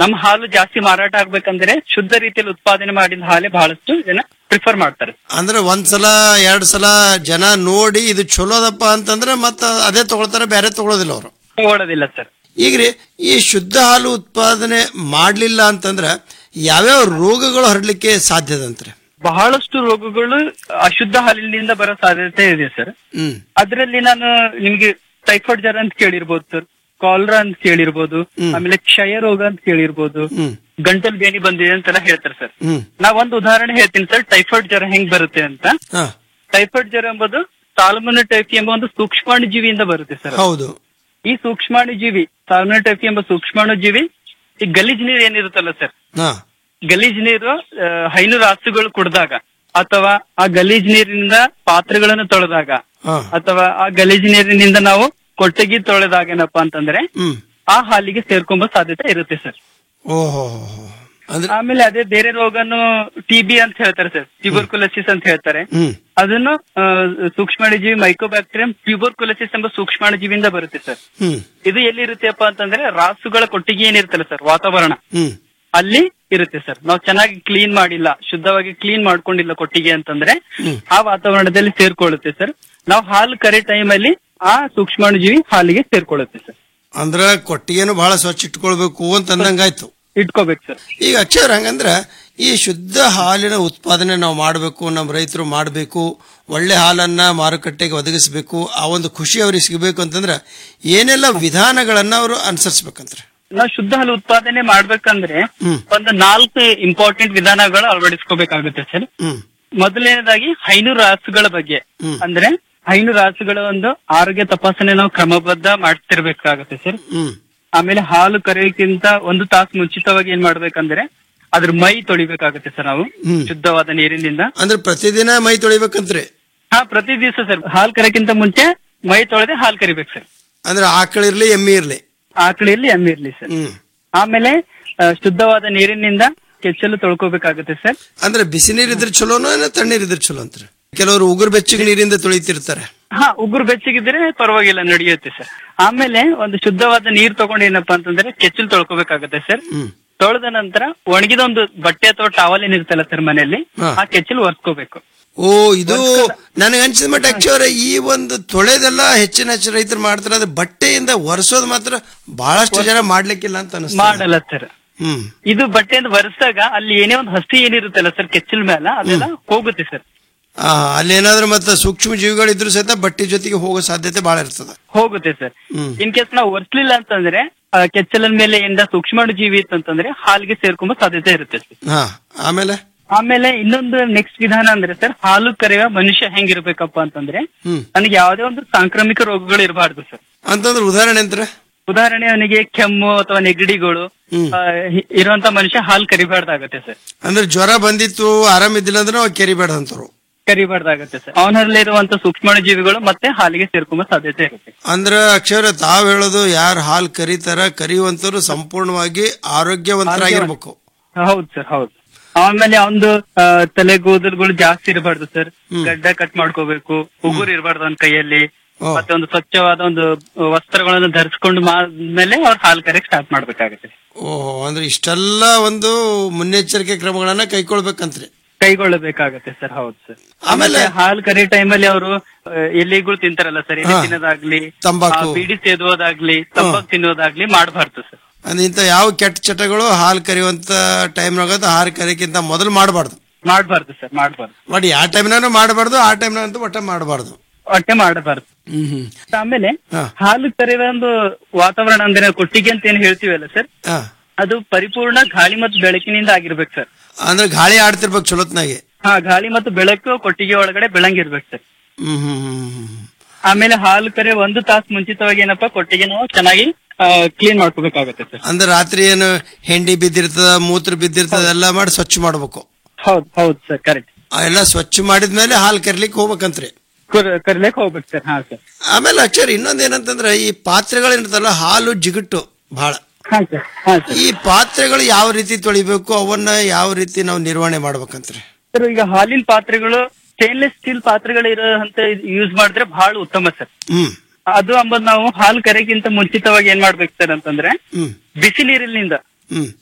ನಮ್ಮ ಹಾಲು ಜಾಸ್ತಿ ಮಾರಾಟ ಆಗ್ಬೇಕಂದ್ರೆ ಶುದ್ಧ ರೀತಿಯಲ್ಲಿ ಉತ್ಪಾದನೆ ಮಾಡಿದ ಹಾಲೇ ಬಹಳಷ್ಟು ಜನ ಪ್ರಿಫರ್ ಮಾಡ್ತಾರೆ ಅಂದ್ರೆ ಒಂದ್ಸಲ ಎರಡ್ ಸಲ ಜನ ನೋಡಿ ಇದು ಚಲೋದಪ್ಪ ಅಂತಂದ್ರೆ ಮತ್ತ ಅದೇ ತಗೊಳ್ತಾರೆ ಬೇರೆ ತಗೊಳ್ಳೋದಿಲ್ಲ ಅವರು ತಗೊಳ್ಳೋದಿಲ್ಲ ಸರ್ ಈಗ್ರಿ ಈ ಶುದ್ಧ ಹಾಲು ಉತ್ಪಾದನೆ ಮಾಡ್ಲಿಲ್ಲ ಅಂತಂದ್ರ ಯಾವ್ಯಾವ ರೋಗಗಳು ಹರಡ್ಲಿಕ್ಕೆ ಸಾಧ್ಯದಂತ್ರಿ ಬಹಳಷ್ಟು ರೋಗಗಳು ಅಶುದ್ಧ ಹಾಲಿನಿಂದ ಬರೋ ಸಾಧ್ಯತೆ ಇದೆ ಸರ್ ಹ್ಮ್ ಅದರಲ್ಲಿ ನಾನು ನಿಮ್ಗೆ ಟೈಫಾಯ್ಡ್ ಜ್ವರ ಅಂತ ಕೇಳಿರ್ಬೋದು ಸರ್ ಕಾಲರಾ ಅಂತ ಕೇಳಿರ್ಬೋದು ಆಮೇಲೆ ಕ್ಷಯ ರೋಗ ಅಂತ ಕೇಳಿರ್ಬೋದು ಹ್ಮ್ ಗಂಟಲ್ ಬೇನಿ ಬಂದಿದೆ ಅಂತೆಲ್ಲ ಹೇಳ್ತಾರೆ ಸರ್ ಹ್ಮ್ ನಾ ಒಂದು ಉದಾಹರಣೆ ಹೇಳ್ತೀನಿ ಸರ್ ಟೈಫಾಯ್ಡ್ ಜ್ವರ ಹೆಂಗ್ ಬರುತ್ತೆ ಅಂತ ಹಾ ಟೈಫಾಯ್ಡ್ ಜ್ವರ ಎಂಬುದು ಸಾಲ್ಮೊನ ಟೈಫಿ ಎಂಬ ಒಂದು ಸೂಕ್ಷ್ಮಾಣು ಜೀವಿಯಿಂದ ಬರುತ್ತೆ ಸರ್ ಹೌದು ಈ ಸೂಕ್ಷ್ಮಾಣು ಜೀವಿ ಸಾಲ್ಮೊನ ಟೈಫಿ ಎಂಬ ಸೂಕ್ಷ್ಮಾಣು ಜೀವಿ ಈ ಗಲೀಜ್ ನೀರು ಏನಿರುತ್ತಲ್ಲ ಸರ್ ಹಾ ಗಲೀಜ್ ನೀರು ಆ, ಹೈನು ರಾಸುಗಳು ಕುಡಿದಾಗ ಅಥವಾ ಆ ಗಲೀಜ್ ನೀರಿನಿಂದ ಪಾತ್ರೆಗಳನ್ನು ತೊಳೆದಾಗ ಹಾ ಅಥವಾ ಆ ಗಲೀಜ್ ನೀರಿನಿಂದ ನಾವು ಕೊಟ್ಟಿಗೆ ತೊಳೆದಾಗ ಏನಪ್ಪಾ ಅಂತಂದ್ರೆ ಹ್ಮ್ ಆ ಹಾಲಿಗೆ ಸೇರ್ಕೊಂಬ ಸಾಧ್ಯತೆ ಇರುತ್ತೆ ಸರ್ ಓಹೋ ಅಂದ್ರೆ ಆಮೇಲೆ ಅದೇ ಬೇರೆ ರೋಗನು ಟಿಬಿ ಅಂತ ಹೇಳ್ತಾರೆ ಸರ್ ಟ್ಯೂಬರ್ಕುಲಸಿಸ್ ಅಂತ ಹೇಳ್ತಾರೆ ಹ್ಮ್ ಅದನ್ನು ಆ, ಸೂಕ್ಷ್ಮಾಣುಜೀವಿ ಮೈಕೋಬ್ಯಾಕ್ಟೀರಿಯಂ ಟ್ಯೂಬರ್ಕುಲಸಿಸ್ ಎಂಬ ಸೂಕ್ಷ್ಮಾಣುಜೀವಿಯಿಂದ ಬರುತ್ತೆ ಸರ್ ಹ್ಮ್ ಇದು ಎಲ್ಲಿ ಇರುತ್ತೆಪ್ಪ ಅಂತಂದ್ರೆ ರಾಸುಗಳ ಕೊಟ್ಟಿಗೆ ಏನಿರುತ್ತಲ್ಲ ಸರ್ ವಾತಾವರಣ ಹ್ಮ್ ಅಲ್ಲಿ ಇರುತ್ತೆ ಸರ್ ನಾವು ಚೆನ್ನಾಗಿ ಕ್ಲೀನ್ ಮಾಡಿಲ್ಲ ಶುದ್ಧವಾಗಿ ಕ್ಲೀನ್ ಮಾಡ್ಕೊಂಡಿಲ್ಲ ಕೊಟ್ಟಿಗೆ ಅಂತಂದ್ರೆ ಆ ವಾತಾವರಣದಲ್ಲಿ ಸೇರ್ಕೊಳ್ಳುತ್ತೆ ಸರ್ ನಾವು ಹಾಲು ಕರೆ ಟೈಮಲ್ಲಿ ಆ ಸೂಕ್ಷ್ಮಾಣುಜೀವಿ ಹಾಲಿಗೆ ಸೇರ್ಕೊಳ್ಳುತ್ತೆ ಸರ್ ಅಂದ್ರ ಕೊಟ್ಟಿಗೆನು ಬಹಳ ಸ್ವಚ್ಛ ಇಟ್ಕೊಳ್ಬೇಕು ಅಂತ ಅಂದಂಗಾಯ್ತು ಇಟ್ಕೋಬೇಕು ಸರ್ ಈಗ ಅಕ್ಷರ ಹಂಗಂದ್ರ ಈ ಶುದ್ಧ ಹಾಲಿನ ಉತ್ಪಾದನೆ ನಾವು ಮಾಡಬೇಕು ನಮ್ಮ ರೈತರು ಮಾಡಬೇಕು ಒಳ್ಳೆ ಹಾಲನ್ನ ಮಾರುಕಟ್ಟೆಗೆ ಒದಗಿಸಬೇಕು ಆ ಒಂದು ಖುಷಿ ಅವ್ರಿಗೆ ಸಿಗಬೇಕು ಅಂತಂದ್ರ ಏನೆಲ್ಲ ವಿಧಾನಗಳನ್ನ ಅವರು ಅನುಸರಿಸ್ಬೇಕಂತ್ರಿ ನಾವು ಶುದ್ಧ ಹಾಲು ಉತ್ಪಾದನೆ ಮಾಡ್ಬೇಕಂದ್ರೆ ಹ್ಮ್. ಒಂದು ನಾಲ್ಕು ಇಂಪಾರ್ಟೆಂಟ್ ವಿಧಾನಗಳು ಅಳವಡಿಸ್ಕೋಬೇಕಾಗುತ್ತೆ ಸರ್ ಹ್ಮ್ ಮೊದಲನೇದಾಗಿ ಹೈನು ರಾಸುಗಳ ಬಗ್ಗೆ ಅಂದ್ರೆ ಹೈನು ರಾಸುಗಳ ಒಂದು ಆರೋಗ್ಯ ತಪಾಸಣೆ ನಾವು ಕ್ರಮಬದ್ಧ ಮಾಡ್ತಿರ್ಬೇಕಾಗುತ್ತೆ ಸರ್ ಹ್ಮ್ ಆಮೇಲೆ ಹಾಲು ಕರೆಯೋಕ್ಕಿಂತ ಒಂದು ತಾಸು ಮುಂಚಿತವಾಗಿ ಏನ್ ಮಾಡ್ಬೇಕಂದ್ರೆ ಅದ್ರ ಮೈ ತೊಳಿಬೇಕಾಗುತ್ತೆ ಸರ್ ನಾವು ಹ್ಮ್. ಶುದ್ಧವಾದ ನೀರಿನಿಂದ ಅಂದ್ರೆ ಪ್ರತಿದಿನ ಮೈ ತೊಳಿಬೇಕಂತ್ರಿ ಹಾ ಪ್ರತಿ ದಿವಸ ಸರ್ ಹಾಲು ಕರೆಯಕ್ಕಿಂತ ಮುಂಚೆ ಮೈ ತೊಳೆದೆ ಹಾಲು ಕರಿಬೇಕು ಸರ್ ಅಂದ್ರೆ ಆಕಳಿರ್ಲಿ ಎಮ್ಮಿ ಇರ್ಲಿ ಆಕಳಿರ್ಲಿ ಎಮ್ಮೆ ಇರ್ಲಿ ಸರ್ ಹ್ಮ್ ಆಮೇಲೆ ಆ, ಶುದ್ಧವಾದ ನೀರಿನಿಂದ ಕೆಚ್ಚಲು ತೊಳ್ಕೋಬೇಕಾಗುತ್ತೆ ಸರ್ ಅಂದ್ರೆ ಬಿಸಿ ನೀರಿದ್ರೆ ಚಲೋನೋ ಏನೋ ತಣ್ಣೀರಿದ್ರೆ ಚಲೋ ಅಂತ್ರಿ ಕೆಲವರು ಉಗುರು ಬೆಚ್ಚಗೆ ನೀರಿಂದ ತೊಳಿತಿರ್ತಾರೆ ಹಾ ಉಗುರು ಬೆಚ್ಚಗಿದ್ರೆ ಪರವಾಗಿಲ್ಲ ನಡೆಯುತ್ತೆ ಸರ್ ಆಮೇಲೆ ಒಂದು ಶುದ್ಧವಾದ ನೀರ್ ತಗೊಂಡು ಏನಪ್ಪಾ ಅಂತಂದ್ರೆ ಕೆಚ್ಚಲು ತೊಳ್ಕೊಬೇಕಾಗುತ್ತೆ ಸರ್ ಹ್ಮ್ ತೊಳೆದ ನಂತರ ಒಣಗಿದ ಒಂದು ಬಟ್ಟೆ ಅಥವಾ ಟವಲ್ ಏನಿರುತ್ತಲ್ಲ ಸರ್ ಮನೆಯಲ್ಲಿ ಹಾ. ಆ ಕೆಚ್ಚಲು ಒರೆಸ್ಕೋಬೇಕು ಓ ಇದು ನನಗೆ ಅನ್ಸಿದ ಮಟ್ಟ ಆಕ್ಚುಲಿ ಈ ಒಂದು ತೊಳೆದೆಲ್ಲ ಹೆಚ್ಚಿನ ಹೆಚ್ಚು ರೈತರು ಮಾಡ್ತಾರೆ ಅದು ಬಟ್ಟೆಯಿಂದ ಒರೆಸೋದು ಮಾತ್ರ ಬಹಳಷ್ಟು ಜನ ಮಾಡ್ಲಿಕ್ಕಿಲ್ಲ ಅಂತ ಅನಿಸ್ತದೆ ಮಾಡಲ್ಲ ಸರ್ ಹ್ಮ್ ಇದು ಬಟ್ಟೆಯಿಂದ ಒರೆಸಿದಾಗ ಅಲ್ಲಿ ಏನೇ ಒಂದು ಹಸಿ ಏನಿರುತ್ತಲ್ಲ ಸರ್ ಕೆಚ್ಚಲ್ ಮೇಲೆ ಅದೆಲ್ಲ ಹೋಗುತ್ತೆ ಸರ್ ಆ, ಅಲ್ಲೇನಾದ್ರೂ ಮತ್ತೆ ಸೂಕ್ಷ್ಮ ಜೀವಿಗಳಿದ್ರು ಸಹಿತ ಬಟ್ಟೆ ಜೊತೆಗೆ ಹೋಗೋ ಸಾಧ್ಯತೆ ಬಹಳ ಇರ್ತದೆ ಹೋಗುತ್ತೆ ಸರ್ ಹ್ಮ್ ಇನ್ ಕೇಸ್ ನಾವು ಒರೆಸ್ಲಿಲ್ಲ ಅಂತಂದ್ರೆ ಆ, ಕೆಚ್ಚಲನ್ ಮೇಲೆ ಏನಾರ ಸೂಕ್ಷ್ಮಾಣು ಜೀವಿ ಇತ್ತಂತಂದ್ರೆ ಹಾಲಿಗೆ ಸೇರ್ಕೊಂಬ ಸಾಧ್ಯತೆ ಇರುತ್ತೆ ಸರ್ ಹಾ ಆಮೇಲೆ ಆಮೇಲೆ ಇನ್ನೊಂದು ನೆಕ್ಸ್ಟ್ ವಿಧಾನ ಅಂದ್ರೆ ಸರ್ ಹಾಲು ಕರೆಯುವ ಮನುಷ್ಯ ಹೆಂಗಿರ್ಬೇಕಪ್ಪ ಅಂತಂದ್ರೆ ಹ್ಮ್ ನನಗೆ ಯಾವುದೇ ಒಂದು ಸಾಂಕ್ರಾಮಿಕ ರೋಗಗಳು ಇರಬಾರ್ದು ಸರ್ ಅಂತಂದ್ರೆ ಉದಾಹರಣೆ ಅಂತಾರೆ ಉದಾಹರಣೆ ಅವನಿಗೆ ಕೆಮ್ಮು ಅಥವಾ ನೆಗಡಿಗಳು ಹ್ಮ್. ಆ, ಹಿ- ಇರುವಂತ ಮನುಷ್ಯ ಹಾಲು ಕರಿಬಾರ್ದಾಗತ್ತೆ ಸರ್ ಅಂದ್ರೆ ಜ್ವರ ಬಂದಿತ್ತು ಆರಾಮಿದ್ದಿಲ್ಲ ಅಂದ್ರೆ ನಾವು ಕೆರಿಬೇಡ ಅಂತವ್ರು ಕರಿಬಾರ್ದಾಗತ್ತೆ ಸರ್ ಅವನಲ್ಲಿರುವಂತ ಸೂಕ್ಷ್ಮಾಣು ಜೀವಿಗಳು ಮತ್ತೆ ಹಾಲಿಗೆ ಸೇರ್ಕೊಂಬ ಸಾಧ್ಯತೆ ಇರುತ್ತೆ ಅಂದ್ರೆ ಅಕ್ಷರ ತಾವ್ ಹೇಳೋದು ಯಾರು ಹಾಲು ಕರೀತಾರ ಕರಿಯುವಂತವ್ರು ಸಂಪೂರ್ಣವಾಗಿ ಆರೋಗ್ಯವಂತರಾಗಿರ್ಬೇಕು ಹೌದು ಸರ್ ಹೌದು ಆಮೇಲೆ ಒಂದು ತಲೆ ಕೂದಲುಗಳು ಜಾಸ್ತಿ ಇರಬಾರ್ದು ಸರ್ ಗಡ್ಡ ಕಟ್ ಮಾಡ್ಕೋಬೇಕು ಉಗುರು ಇರಬಾರ್ದು ಅವನ ಕೈಯಲ್ಲಿ ಓ. ಮತ್ತೆ ಒಂದು ಸ್ವಚ್ಛವಾದ ಒಂದು ವಸ್ತ್ರಗಳನ್ನು ಧರಿಸ್ಕೊಂಡು ಮೇಲೆ ಅವ್ರು ಹಾಲು ಕರೆಯಕ್ ಸ್ಟಾರ್ಟ್ ಮಾಡ್ಬೇಕಾಗುತ್ತೆ ಓಹೋ ಅಂದ್ರೆ ಇಷ್ಟೆಲ್ಲ ಒಂದು ಮುನ್ನೆಚ್ಚರಿಕೆ ಕ್ರಮಗಳನ್ನ ಕೈಗೊಳ್ಬೇಕಂತ್ರಿ ಕೈಗೊಳ್ಳಬೇಕಾಗತ್ತೆ ಸರ್ ಹೌದು ಸರ್ ಆಮೇಲೆ ಆಮೇಲೆ ಹಾಲು ಕರಿ ಟೈಮಲ್ಲಿ ಅವರು ಎಲೆಗಳು ತಿಂತಾರಲ್ಲ ಸರ್ ಎಲೆ ಹಾ. ತಿನ್ನೋದಾಗ್ಲಿ ತಂಬಾಕು. ಆ, ಬೀಡಿ ಸೇದುವುದಾಗ್ಲಿ ತಂಬಾಕು ತಿನ್ನೋದಾಗ್ಲಿ ಮಾಡಬಾರ್ದು ಸರ್ ಅಂದ್ರೆ ಇಂಥ ಯಾವ ಕೆಟ್ಟ ಚಟಗಳು ಹಾಲು ಕರಿಯುವಂತ ಟೈಮ್ನಾಗ ಹಾಲು ಕರಿಯಕ್ಕಿಂತ ಮೊದಲು ಮಾಡಬಾರ್ದು ಮಾಡಬಾರ್ದು ಸರ್ ಮಾಡಬಾರ್ದು ಬಟ್ ಯಾವ ಟೈಮ್ನಾಗ ಮಾಡಬಾರ್ದು ಆ ಟೈಮ್ನಾಗಂತೂ ಒಟ್ಟ ಮಾಡಬಾರ್ದು ಹೊಟ್ಟೆ ಮಾಡಬಾರ್ದು ಹ್ಮ್ ಹ್ಮ್ ಆಮೇಲೆ ಹಾ. ಹಾಲು ಕರೆಯುವ ಒಂದು ವಾತಾವರಣ ಅಂದ್ರೆ ನಾವು ಕೊಟ್ಟಿಗೆ ಅಂತ ಏನ್ ಹೇಳ್ತೀವಲ್ಲ ಸರ್ ಹಾ. ಅದು ಪರಿಪೂರ್ಣ ಗಾಳಿ ಮತ್ತು ಬೆಳಕಿನಿಂದ ಆಗಿರ್ಬೇಕು ಸರ್ ಅಂದ್ರೆ ಗಾಳಿ ಆಡ್ತಿರ್ಬೇಕು ಚಲೋತ್ನಾಗೆ ಹಾ ಗಾಳಿ ಮತ್ತು ಬೆಳಕು ಕೊಟ್ಟಿಗೆ ಒಳಗಡೆ ಬೆಳಂಗಿರ್ಬೇಕು ಸರ್ ಹ್ಮ್ ಹ್ಮ್ ಹ್ಮ್ ಹ್ಮ್ ಆಮೇಲೆ ಹಾಲು ಕರೆ ಒಂದು ತಾಸು ಮುಂಚಿತವಾಗಿ ಏನಪ್ಪಾ ಕೊಟ್ಟಿಗೆ ನಾವು ಚೆನ್ನಾಗಿ ಕ್ಲೀನ್ ಮಾಡ್ಕೋಬೇಕಾಗತ್ತೆ ಸರ್ ಅಂದ್ರೆ ರಾತ್ರಿ ಏನು ಹೆಂಡಿ ಬಿದ್ದಿರ್ತದ ಮೂತ್ರ ಬಿದ್ದಿರ್ತದ ಎಲ್ಲ ಮಾಡಿ ಸ್ವಚ್ಛ ಮಾಡ್ಬೇಕು ಹೌದು ಹೌದು ಸರ್ ಕರೆಕ್ಟ್ ಆ ಎಲ್ಲ ಸ್ವಚ್ಛ ಮಾಡಿದ್ಮೇಲೆ ಹಾಲು ಕರಿಲಿಕ್ಕೆ ಹೋಗ್ಬೇಕಂತ್ರಿ ಕರಿಲಿಕ್ಕೆ ಹೋಗ್ಬೇಕು ಸರ್ ಹಾ ಸರ್ ಆಮೇಲೆ ಅಕ್ಷರ ಇನ್ನೊಂದ್ ಏನಂತಂದ್ರೆ ಈ ಪಾತ್ರೆಗಳಿರ್ತಲ್ಲ ಹಾಲು ಜಿಗುಟ್ಟು ಬಹಳ ಹಾ ಸರ್ ಹಾ ಸರ್ ಈ ಪಾತ್ರೆಗಳು ಯಾವ ರೀತಿ ತೊಳಿಬೇಕು ಅವನ್ನ ಯಾವ ರೀತಿ ನಾವು ನಿರ್ವಹಣೆ ಮಾಡ್ಬೇಕಂತ್ರಿ ಸರ್ ಈಗ ಹಾಲಿನ ಪಾತ್ರೆಗಳು ಸ್ಟೇನ್ಲೆಸ್ ಸ್ಟೀಲ್ ಪಾತ್ರೆಗಳು ಇರೋಂತ ಯೂಸ್ ಮಾಡಿದ್ರೆ ಬಹಳ ಉತ್ತಮ ಸರ್ ಹ್ಮ್ ಅದು ಅಂಬದ್ ನಾವು ಹಾಲು ಕರೆಗಿಂತ ಮುಂಚಿತವಾಗಿ ಏನ್ ಮಾಡ್ಬೇಕು ಸರ್ ಅಂತಂದ್ರೆ ಹ್ಮ್ ಬಿಸಿ ನೀರಿನಿಂದ ಹ್ಮ್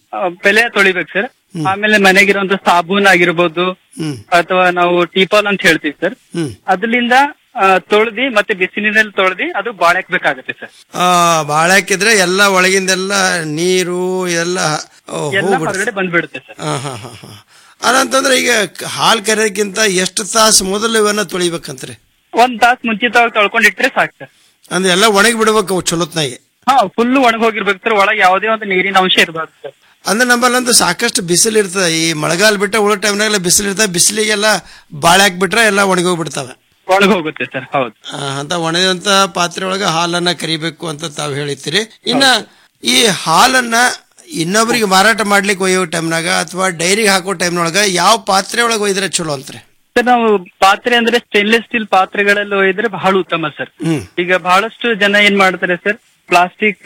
ಆ, ಬೆಲೆ ತೊಳಿಬೇಕು ಸರ್ ಆಮೇಲೆ ಮನೆಗಿರುವಂತ ಸಾಬೂನ್ ಆಗಿರ್ಬೋದು ಹ್ಮ್ ಅಥವಾ ನಾವು ಟೀಪಾಲ್ ಅಂತ ಹೇಳ್ತೀವಿ ಸರ್ ಹ್ಮ್ ಅದ್ರಿಂದ ತೊಳೆದಿ ಮತ್ತೆ ಬಿಸಿಲಿನಲ್ಲಿ ತೊಳೆದಿ ಅದು ಬಾಳೆಕ್ಬೇಕಾಗತ್ತೆ ಸರ್ ಆ ಬಾಳೆ ಹಾಕಿದ್ರೆ ಎಲ್ಲ ಒಳಗಿಂದೆಲ್ಲ ನೀರು ಎಲ್ಲ ಆ, ಎಲ್ಲ ಹೋಗ್ಬಿಡುತ್ತೆ ಹೊರಗಡೆ ಬಂದ್ಬಿಡುತ್ತೆ ಸರ್ ಹಾ ಹಾ ಹಾ ಹಾ ಅದಂತಂದ್ರೆ ಈಗ ಕ- ಹಾಲ್ ಕರೆಯೋಕ್ಕಿಂತ ಎಷ್ಟು ತಾಸು ಮೊದಲು ಇವನ್ನ ತೊಳಿಬೇಕಂತ್ರಿ ಒಂದ್ ತಾಸ್ ಮುಂಚಿತವಾಗಿ ತೊಳ್ಕೊಂಡಿಟ್ರೆ ಸಾಕು ಸರ್ ಅಂದ್ರೆ ಎಲ್ಲ ಒಣಗಿ ಬಿಡ್ಬೇಕು ಅವು ಚಲೋತ್ನಾಗೆ ಹಾ ಫುಲ್ ಒಣಗಿ ಹೋಗಿರ್ಬೇಕು ಸರ್ ಒಳಗೆ ಯಾವುದೇ ಒಂದು ನೀರಿನ ಅಂಶ ಇರಬಾರ್ದು ಸರ್ ಅಂದ್ರೆ ನಮ್ಮಲ್ಲಂತೂ ಸಾಕಷ್ಟು ಬಿಸಿಲು ಇರ್ತದೆ ಈ ಮಳೆಗಾಲ ಬಿಟ್ಟ ಉಳಿದ ಟೈಮ್ನಾಗೆಲ್ಲ ಬಿಸಿಲು ಇರ್ತದೆ ಬಿಸಿಲಿಗೆಲ್ಲ ಬಾಳೆ ಹಾಕ್ಬಿಟ್ರೆ ಎಲ್ಲ ಒಣಗಿ ಹೋಗ್ಬಿಡ್ತಾವೆ ಒಳಗೆ ಹೋಗುತ್ತೆ ಸರ್ ಹೌದು ಆ, ಅಂತ ಒಣಗಿದಂತ ಪಾತ್ರೆ ಒಳಗೆ ಹಾಲನ್ನ ಕರಿಬೇಕು ಅಂತ ತಾವು ಹೇಳಿರ್ತೀರಿ ಇನ್ನ ಈ ಹಾಲನ್ನ ಇನ್ನೊಬ್ಬರಿಗೆ ಮಾರಾಟ ಮಾಡ್ಲಿಕ್ಕೆ ಒಯ್ಯೋ ಟೈಮ್ನಾಗ ಅಥವಾ ಡೈರಿಗೆ ಹಾಕೋ ಟೈಮ್ನೊಳಗ ಯಾವ ಪಾತ್ರೆ ಒಳಗೆ ಒಯ್ದ್ರೆ ಚಲೋ ಅಂತ್ರಿ ಸರ್ ನಾವು ಪಾತ್ರೆ ಅಂದ್ರೆ ಸ್ಟೇನ್ಲೆಸ್ ಸ್ಟೀಲ್ ಪಾತ್ರೆಗಳಲ್ಲಿ ಒಯ್ದ್ರೆ ಬಹಳ ಉತ್ತಮ ಸರ್ ಹ್ಮ್ ಈಗ ಬಹಳಷ್ಟು ಜನ ಏನ್ ಮಾಡ್ತಾರೆ ಸರ್ ಪ್ಲಾಸ್ಟಿಕ್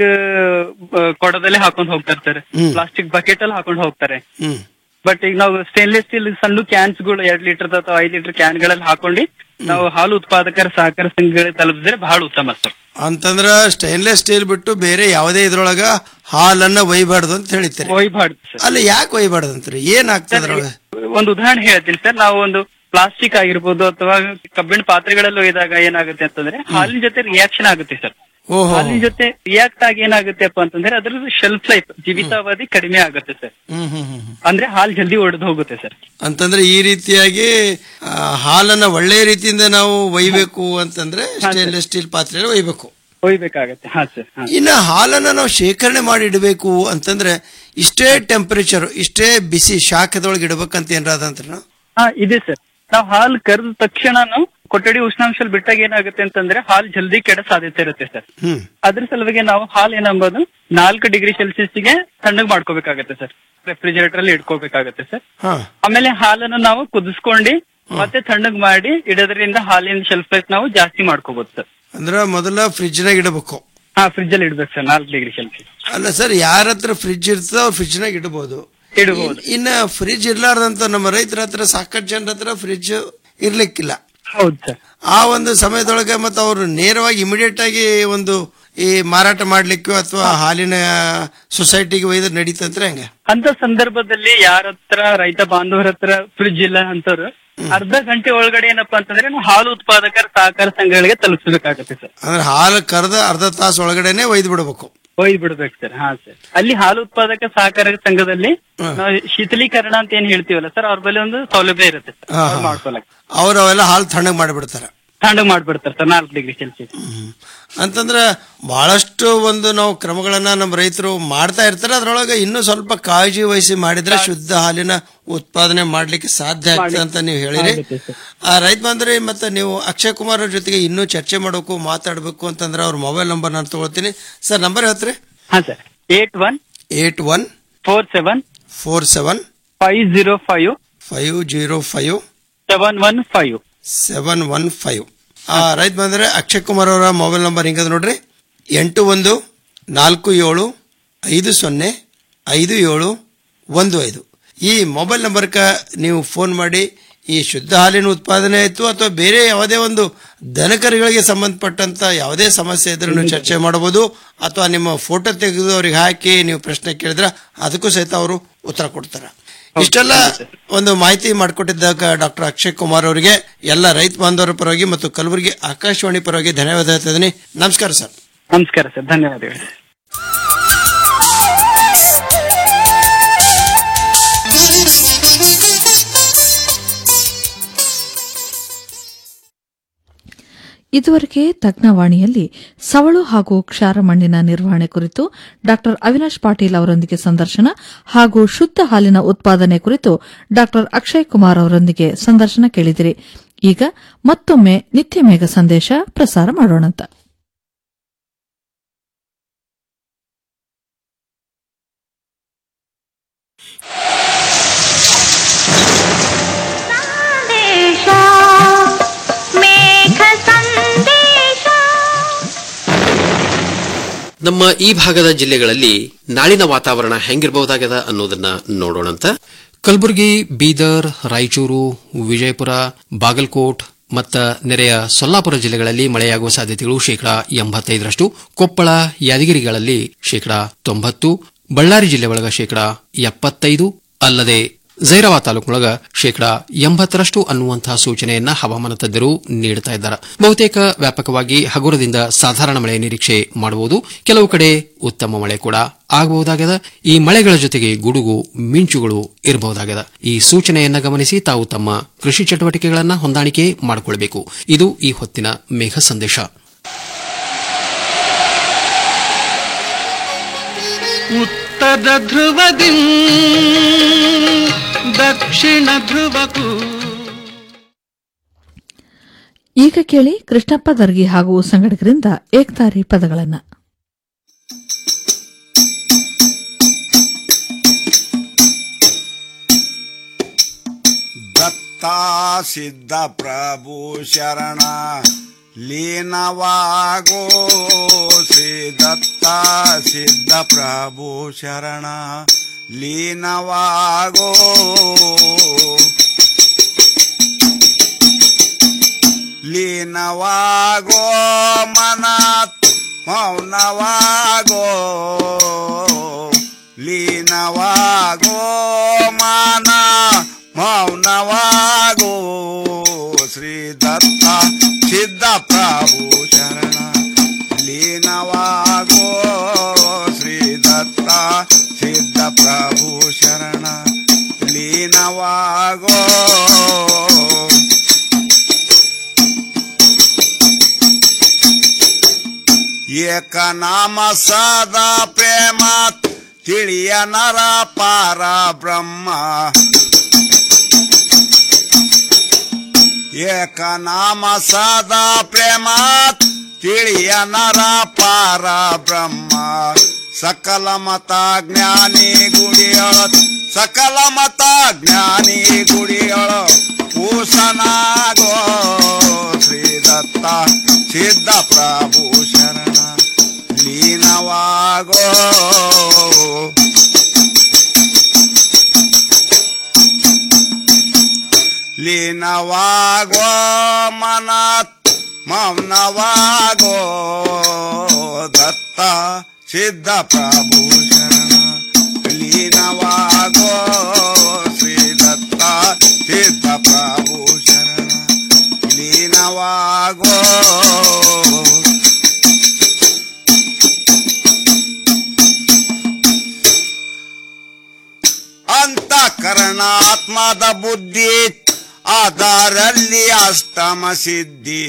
ಕೊಡದಲ್ಲೇ ಹಾಕೊಂಡ್ ಹೋಗ್ತಾರೆ ಸರ್ ಹ್ಮ್. ಪ್ಲಾಸ್ಟಿಕ್ ಬಕೆಟ್ ಅಲ್ಲಿ ಹಾಕೊಂಡ್ ಹೋಗ್ತಾರೆ ಹ್ಮ್ ಬಟ್ ಈಗ ನಾವು ಸ್ಟೇನ್ಲೆಸ್ ಸ್ಟೀಲ್ ಸಣ್ಣ ಕ್ಯಾನ್ಸ್ ಗಳು ಎರಡ್ ಲೀಟರ್ ಅಥವಾ ಐದ್ ಲೀಟರ್ ಕ್ಯಾನ್ ಗಳಲ್ಲಿ ಹಾಕೊಂಡು ನಾವು ಹಾಲು ಉತ್ಪಾದಕರ ಸಹಕಾರ ಸಂಘಗಳಿಗೆ ತಲುಪಿದ್ರೆ ಬಹಳ ಉತ್ತಮ ಸರ್ ಅಂತಂದ್ರ ಸ್ಟೈನ್ಲೆಸ್ ಸ್ಟೀಲ್ ಬಿಟ್ಟು ಬೇರೆ ಯಾವುದೇ ಇದ್ರೊಳಗ ಹಾಲನ್ನ ಒಯ್ಬಾರ್ದು ಅಂತ ಹೇಳ್ತೀರಿ ಒಯ್ಬಾರ್ದು ಸರ್ ಅಲ್ಲಿ ಯಾಕೆ ಒಯ್ಬಾರ್ದು ಅಂತ್ರಿ ಏನ್ ಆಗ್ತದ ಅದ್ರೊಳಗೆ ಒಂದು ಉದಾಹರಣೆ ಹೇಳ್ತೀನಿ ಸರ್ ನಾವು ಒಂದು ಪ್ಲಾಸ್ಟಿಕ್ ಆಗಿರ್ಬೋದು ಅಥವಾ ಕಬ್ಬಿಣ ಪಾತ್ರೆಗಳಲ್ಲಿ ಒಯ್ದಾಗ ಏನಾಗುತ್ತೆ ಅಂತಂದ್ರೆ ಹಾಲಿನ ಜೊತೆ ರಿಯಾಕ್ಷನ್ ಆಗುತ್ತೆ ಸರ್ ಓಹೋ ಹಾಲಿನ ಜೊತೆ ರಿಯಾಕ್ಟ್ ಆಗಿ ಏನಾಗುತ್ತೆಪ್ಪ ಅಂತಂದ್ರೆ ಅದ್ರದ್ದು ಶೆಲ್ಫ್ ಲೈಫ್ ಜೀವಿತಾವಧಿ ಕಡಿಮೆ ಆಗುತ್ತೆ ಸರ್ ಹ್ಮ್ ಹ್ಮ್ ಹ್ಮ್ ಹ್ಮ್. ಅಂದ್ರೆ ಹಾಲು ಜಲ್ದಿ ಒಡೆದು ಹೋಗುತ್ತೆ ಸರ್ ಅಂತಂದ್ರೆ ಈ ರೀತಿಯಾಗಿ ಆ, ಹಾಲನ್ನ ಒಳ್ಳೆ ರೀತಿಯಿಂದ ನಾವು ಒಯ್ಬೇಕು ಅಂತಂದ್ರೆ ಸ್ಟೇನ್ಲೆಸ್ ಸ್ಟೀಲ್ ಪಾತ್ರೆ ಒಯ್ಬೇಕು ಒಯ್ಬೇಕಾಗತ್ತೆ ಹಾ ಸರ್ ಹಾ ಇನ್ನ ಹಾಲನ್ನ ನಾವು ಶೇಖರಣೆ ಮಾಡಿ ಇಡಬೇಕು ಅಂತಂದ್ರೆ ಇಷ್ಟೇ ಟೆಂಪರೇಚರ್ ಇಷ್ಟೇ ಬಿಸಿ ಶಾಖದೊಳಗೆ ಇಡಬೇಕಂತ ಏನಾರ ಅದಂತ್ರ ಹಾ ಇದೆ ಸರ್ ನಾವು ಹಾಲು ಕರೆದ ತಕ್ಷಣನು ಕೊಠಡಿ ಉಷ್ಣಾಂಶ ಬಿಟ್ಟಾಗ ಏನಾಗುತ್ತೆ ಅಂತಂದ್ರೆ ಹಾಲು ಜಲ್ದಿ ಕೆಡ ಸಾಧ್ಯತೆ ಇರುತ್ತೆ ಸರ್ ಹ್ಮ್ ಅದ್ರ ಸಲುವಾಗಿ ನಾವು ಹಾಲು ಏನಂಬೋದು ನಾಲ್ಕು ಡಿಗ್ರಿ ಸೆಲ್ಸಿಯಸ್ಗೆ ತಣ್ಣಗ್ ಮಾಡ್ಕೋಬೇಕಾಗತ್ತೆ ಸರ್ ರೆಫ್ರಿಜರೇಟರ್ ಅಲ್ಲಿ ಇಟ್ಕೋಬೇಕಾಗತ್ತೆ ಸರ್ ಹಾ ಆಮೇಲೆ ಹಾಲನ್ನು ನಾವು ಕುದಿಸ್ಕೊಂಡು ಮತ್ತೆ ತಣ್ಣಗ್ ಮಾಡಿ ಇಡೋದ್ರಿಂದ ಹಾಲಿನ ಶೆಲ್ಫ್ ಲೈಫ್ ನಾವು ಜಾಸ್ತಿ ಮಾಡ್ಕೋಬಹುದು ಸರ್ ಅಂದ್ರ ಮೊದಲ ಫ್ರಿಜ್ ನಾಗ ಇಡಬೇಕು ಹಾ ಫ್ರಿಜ್ ಅಲ್ಲಿ ಇಡ್ಬೇಕು ಸರ್ ನಾಲ್ಕು ಡಿಗ್ರಿ ಸೆಲ್ಸಿಯಸ್ ಅಲ್ಲ ಸರ್ ಯಾರ ಹತ್ರ ಫ್ರಿಜ್ ಇರ್ತದ ಅವ್ರ ಫ್ರಿಜ್ ನಾಗ ಇಡಬಹುದು ಇಡಬಹುದು ಇನ್ನ ಫ್ರಿಜ್ ಇರ್ಲಾರ್ದಂತ ನಮ್ಮ ರೈತರ ಹತ್ರ ಸಾಕಷ್ಟು ಜನರ ಹತ್ರ ಫ್ರಿಜ್ ಇರ್ಲಿಕ್ಕಿಲ್ಲ ಹೌದು ಸರ್ ಆ ಒಂದು ಸಮಯದೊಳಗೆ ಮತ್ತೆ ಅವರು ನೇರವಾಗಿ ಇಮಿಡಿಯೇಟ್ ಆಗಿ ಒಂದು ಈ ಮಾರಾಟ ಮಾಡ್ಲಿಕ್ಕೂ ಅಥವಾ ಹಾಲಿನ ಸೊಸೈಟಿಗೆ ಒಯ್ದ್ರೆ ನಡೀತಂದ್ರೆ ಹೆಂಗ ಅಂತ ಸಂದರ್ಭದಲ್ಲಿ ಯಾರ ಹತ್ರ ರೈತ ಬಾಂಧವರ ಹತ್ರ ಫ್ರಿಜ್ ಇಲ್ಲ ಅಂತವ್ರು ಅರ್ಧ ಗಂಟೆ ಒಳಗಡೆ ಏನಪ್ಪಾ ಅಂತಂದ್ರೆ ನಾವು ಹಾಲು ಉತ್ಪಾದಕರ ಸಹಕಾರ ಸಂಘಗಳಿಗೆ ತಲುಪಿಸಬೇಕಾಗತ್ತೆ ಸರ್ ಅಂದ್ರೆ ಹಾಲು ಕರೆದ ಅರ್ಧ ತಾಸು ಒಳಗಡೆನೆ ಒಯ್ದು ಬಿಡಬೇಕು ಒಯ್ದು ಬಿಡ್ಬೇಕು ಸರ್ ಹಾ ಸರ್ ಅಲ್ಲಿ ಹಾಲು ಉತ್ಪಾದಕ ಸಹಕಾರ ಸಂಘದಲ್ಲಿ ನಾವು ಶೀತಲೀಕರಣ ಅಂತ ಏನ್ ಹೇಳ್ತೀವಲ್ಲ ಸರ್ ಅವ್ರ ಬಳಿ ಒಂದು ಸೌಲಭ್ಯ ಇರುತ್ತೆ ಸರ್ ಹಾ, ಅವ್ರು ಹಾ. ಮಾಡ್ಕೊಳಕ್ ಅವ್ರು ಅವೆಲ್ಲ ಹಾಲು ತಣ್ಣಗ್ ಮಾಡಿಬಿಡ್ತಾರೆ ತಣ್ಣಗ್ ಮಾಡ್ಬಿಡ್ತಾರೆ ಸರ್ ನಾಲ್ಕು ಡಿಗ್ರಿ ಸೆಲ್ಸಿಯಸ್ ಅಂತಂದ್ರೆ ಬಹಳಷ್ಟು ಒಂದು ನಾವು ಕ್ರಮಗಳನ್ನ ನಮ್ಮ ರೈತರು ಮಾಡ್ತಾ ಇರ್ತಾರೆ ಅದ್ರೊಳಗೆ ಇನ್ನೂ ಸ್ವಲ್ಪ ಕಾಳಜಿ ವಹಿಸಿ ಮಾಡಿದ್ರೆ ಶುದ್ಧ ಹಾಲಿನ ಉತ್ಪಾದನೆ ಮಾಡ್ಲಿಕ್ಕೆ ಸಾಧ್ಯ ಆಗ್ತದೆ ಅಂತ ನೀವು ಹೇಳಿರಿ ಆಗುತ್ತೆ ಸರ್. ಆ ರೈತ ಬಂದ್ರೆ ಮತ್ತೆ ನೀವು ಅಕ್ಷಯ್ ಕುಮಾರ್ ಅವ್ರ ಜೊತೆಗೆ ಇನ್ನೂ ಚರ್ಚೆ ಮಾಡಬೇಕು ಮಾತಾಡಬೇಕು ಅಂತಂದ್ರೆ ಅವ್ರ ಮೊಬೈಲ್ ನಂಬರ್ ನಾನು ತಗೊಳ್ತೀನಿ ಸರ್ ನಂಬರ್ ಹೇಳ್ತೀರಿ ಹಾ sir eight one eight one four seven four seven five zero five five zero five seven one five seven one five ಆ ರೈತ ಬಂದ್ರೆ ಅಕ್ಷಯ್ ಕುಮಾರ್ ಅವರ ಮೊಬೈಲ್ ನಂಬರ್ ಹಿಂಗದ ನೋಡ್ರಿ ಎಂಟು ಒಂದು ನಾಲ್ಕು ಏಳು ಐದು ಸೊನ್ನೆ ಐದು ಏಳು ಒಂದು ಐದು ಈ ಮೊಬೈಲ್ ನಂಬರ್ಕ ನೀವು ಫೋನ್ ಮಾಡಿ ಈ ಶುದ್ಧ ಹಾಲಿನ ಉತ್ಪಾದನೆ ಆಯಿತು ಅಥವಾ ಬೇರೆ ಯಾವುದೇ ಒಂದು ದನಕರುಗಳಿಗೆ ಸಂಬಂಧಪಟ್ಟಂತ ಯಾವುದೇ ಸಮಸ್ಯೆ ಇದ್ರೂ ನೀವು ಚರ್ಚೆ ಮಾಡಬಹುದು ಅಥವಾ ನಿಮ್ಮ ಫೋಟೋ ತೆಗೆದು ಅವ್ರಿಗೆ ಹಾಕಿ ನೀವು ಪ್ರಶ್ನೆ ಕೇಳಿದ್ರೆ ಅದಕ್ಕೂ ಸಹಿತ ಅವರು ಉತ್ತರ ಕೊಡ್ತಾರೆ ಇಷ್ಟೆಲ್ಲ ಒಂದು ಮಾಹಿತಿ ಮಾಡಿಕೊಟ್ಟಿದ್ದಾಗ ಡಾಕ್ಟರ್ ಅಕ್ಷಯ್ ಕುಮಾರ್ ಅವರಿಗೆ ಎಲ್ಲ ರೈತ ಬಾಂಧವರ ಪರವಾಗಿ ಮತ್ತು ಕಲಬುರಗಿ ಆಕಾಶವಾಣಿ ಪರವಾಗಿ ಧನ್ಯವಾದ ಹೇಳ್ತಾ ಇದ್ದೀನಿ ನಮಸ್ಕಾರ ಸರ್ ನಮಸ್ಕಾರ ಸರ್ ಧನ್ಯವಾದಗಳು ಇದುವರೆಗೆ ತಜ್ಞವಾಣಿಯಲ್ಲಿ ಸವಳು ಹಾಗೂ ಕ್ಷಾರ ಮಣ್ಣಿನ ನಿರ್ವಹಣೆ ಕುರಿತು ಡಾ ಅವಿನಾಶ್ ಪಾಟೀಲ್ ಅವರೊಂದಿಗೆ ಸಂದರ್ಶನ ಹಾಗೂ ಶುದ್ಧ ಹಾಲಿನ ಉತ್ಪಾದನೆ ಕುರಿತು ಡಾ ಅಕ್ಷಯ್ ಕುಮಾರ್ ಅವರೊಂದಿಗೆ ಸಂದರ್ಶನ ಕೇಳಿದಿರಿ ಈಗ ಮತ್ತೊಮ್ಮೆ ನಿತ್ಯ ಮೇಘ ಸಂದೇಶ ಪ್ರಸಾರ ಮಾಡೋಣಂತ ನಮ್ಮ ಈ ಭಾಗದ ಜಿಲ್ಲೆಗಳಲ್ಲಿ ನಾಳಿನ ವಾತಾವರಣ ಹೆಂಗಿರಬಹುದಾಗದ ಅನ್ನೋದನ್ನ ನೋಡೋಣಂತ ಕಲಬುರಗಿ ಬೀದರ್ ರಾಯಚೂರು ವಿಜಯಪುರ ಬಾಗಲಕೋಟ್ ಮತ್ತ ನೆರೆಯ ಸೊಲ್ಲಾಪುರ ಜಿಲ್ಲೆಗಳಲ್ಲಿ ಮಳೆಯಾಗುವ ಸಾಧ್ಯತೆಗಳು ಶೇಕಡಾ ಎಂಬತ್ತೈದರಷ್ಟು ಕೊಪ್ಪಳ ಯಾದಗಿರಿಗಳಲ್ಲಿ ಶೇಕಡಾ ತೊಂಬತ್ತು ಬಳ್ಳಾರಿ ಜಿಲ್ಲೆ ಒಳಗ ಶೇಕಡಾ ಎಪ್ಪತ್ತೈದು ಅಲ್ಲದೆ ಜೈರಾಬಾ ತಾಲೂಕಿನೊಳಗ ಶೇಕಡಾ ಎಂಬತ್ತರಷ್ಟು ಅನ್ನುವಂತಹ ಸೂಚನೆಯನ್ನ ಹವಾಮಾನ ತಜ್ಞರು ನೀಡುತ್ತಾ ಇದ್ದಾರೆ ಬಹುತೇಕ ವ್ಯಾಪಕವಾಗಿ ಹಗುರದಿಂದ ಸಾಧಾರಣ ಮಳೆ ನಿರೀಕ್ಷೆ ಮಾಡಬಹುದು ಕೆಲವು ಕಡೆ ಉತ್ತಮ ಮಳೆ ಕೂಡ ಆಗಬಹುದಾಗಿದೆ ಈ ಮಳೆಗಳ ಜೊತೆಗೆ ಗುಡುಗು ಮಿಂಚುಗಳು ಇರಬಹುದಾಗಿದೆ ಈ ಸೂಚನೆಯನ್ನ ಗಮನಿಸಿ ತಾವು ತಮ್ಮ ಕೃಷಿ ಚಟುವಟಿಕೆಗಳನ್ನ ಹೊಂದಾಣಿಕೆ ಮಾಡಿಕೊಳ್ಳಬೇಕು ಇದು ಈ ಹೊತ್ತಿನ ಮೇಘ ಸಂದೇಶ ಉತ್ತರ ಧ್ರುವದಿ ದಕ್ಷಿಣ ಧ್ರುವಕ್ಕೂ ಈಗ ಕೇಳಿ ಕೃಷ್ಣಪ್ಪ ದರ್ಗಿ ಹಾಗೂ ಸಂಘಟಕರಿಂದ ಏಕ್ತಾರಿ ಪದಗಳನ್ನ ದತ್ತಾ ಸಿದ್ಧ ಪ್ರಭು ಶರಣ ಲೀನವಾಗೋ ಶ್ರೀ ದತ್ತ ಸಿದ್ಧ ಪ್ರಭು ಶರಣ ಲೀನವಾಗೋ ಲೀನವಾಗೋ ಮನ ಮೌನವಾಗೋ ಲೀನವಾಗೋ ಮಾನ ಮೌನವಾಗೋ ಶ್ರೀ ದತ್ತ ಸಿದ್ಧ ಪ್ರಭು ಶರಣ ಲೀನವಾಗೋ ಶ್ರೀ ದತ್ತ ಸಿದ್ಧ ಪ್ರಭು ಶರಣ ಲೀನವಾಗೋ ಏಕನಾಮ ಸದಾ ಪ್ರೇಮ ತಿಳಿಯ ನರ ಪಾರ ಬ್ರಹ್ಮ ಏಕನಾಮ ಸದಾ ಪ್ರೇಮ ತಿಳಿಯ ನರ ಪಾರ ಬ್ರಹ್ಮ ಸಕಲ ಮತ ಜ್ಞಾನಿ ಗುಡಿಯೊಳ ಸಕಲ ಮತ ಜ್ಞಾನಿ ಗುಡಿಯೊಳ ಪೂಸನಾಗೋ ಶ್ರೀ ದತ್ತ ಸಿದ್ಧ ಪ್ರಭು ಶರಣ ಲೀನವಾಗೋ ಲೀನವಾಗೋ ಮನತ್ ಮೌನವಾಗೋ ದತ್ತ ಸಿದ್ಧ ಪ್ರಭು ಶರಣ ಲೀನವಾಗೋ ಶ್ರೀ ದತ್ತ ಸಿದ್ಧ ಪ್ರಭು ಶರಣ ಲೀನವಾಗೋ ಅಂತಃಕರಣಾತ್ಮದ ಬುದ್ಧಿ ಆಧಾರಲ್ಲಿ ಅಷ್ಟಮ ಸಿದ್ಧಿ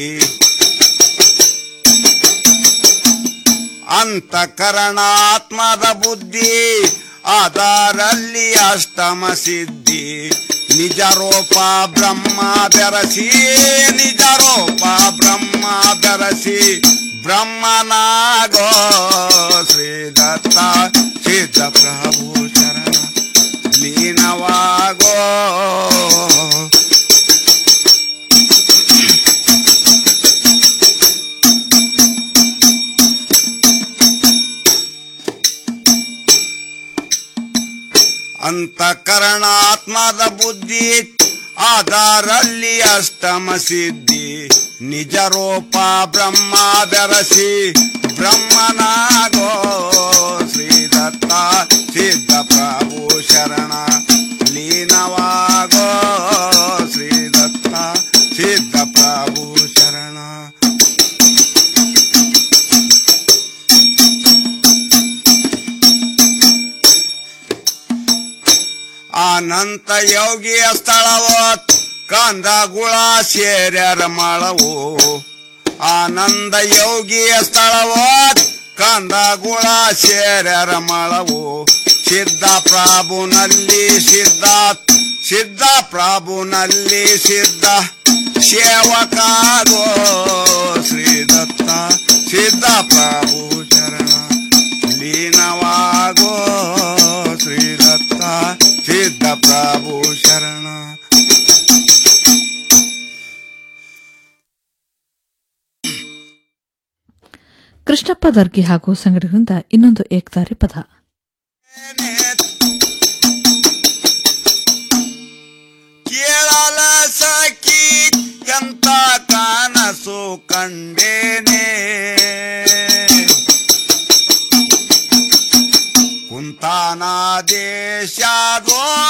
ಅಂತಃಕರಣಾತ್ಮದ ಬುದ್ಧಿ ಆಧಾರಲ್ಲಿ ಅಷ್ಟಮ ಸಿದ್ಧಿ ನಿಜ ರೂಪ ಬ್ರಹ್ಮ ಬೆರಸಿ ನಿಜ ರೂಪ ಬ್ರಹ್ಮ ಬೆರಸಿ ಬ್ರಹ್ಮನಾಗೋ ಶ್ರೀ ದತ್ತ ಸಿದ್ಧ ಪ್ರಭು ಶರಣ ಲೀನವಾಗೋ ಅಂತಃಕರಣಾತ್ಮದ ಬುದ್ಧಿ ಆಧಾರಲ್ಲಿ ಅಷ್ಟಮ ಸಿದ್ಧಿ ನಿಜ ರೂಪ ಬ್ರಹ್ಮ ಬೆರಸಿ ಬ್ರಹ್ಮನಾಗೋ ಶ್ರೀ ದತ್ತ ಸಿದ್ಧ ಪ್ರಭು ಶರಣ ಲೀನವಾಗೋ ಶ್ರೀ ದತ್ತ ಸಿದ್ಧ ಪ್ರಭು ಶರಣ ಅನಂತ ಯೋಗಿಯ ಸ್ಥಳವೋ ಕಂದ ಗುಳ ಸೇರ್ಯರ ಮಳವು ಆನಂದ ಯೋಗಿಯ ಸ್ಥಳವೋ ಕಂದ ಗುಳ ಸೇರ್ಯರ ಮಳವು ಸಿದ್ಧ ಪ್ರಭುನಲ್ಲಿ ಸಿದ್ಧ ಸಿದ್ಧ ಪ್ರಭುನಲ್ಲಿ ಸಿದ್ಧ ಸೇವಕಾಗೋ ಶ್ರೀ ದತ್ತ ಸಿದ್ಧ ಪ್ರಭು ಶರಣ ಲೀನವಾಗೋ ಶ್ರೀ ದತ್ತ ಸಿದ್ಧ ಪ್ರಭು ಶರಣ ಕೃಷ್ಣಪ್ಪ ದರ್ಗಿ ಹಾಗೂ ಸಂಘಟಕರಿಂದ ಇನ್ನೊಂದು ಏಕ್ತಾರಿ ಪದ ಕೇಳಲ ಸಖಿ ಎಂತ ಕನಸು ಕಂಡೇನೆ ಕುಂತ ಧನಾದೇಶ ರೋಗ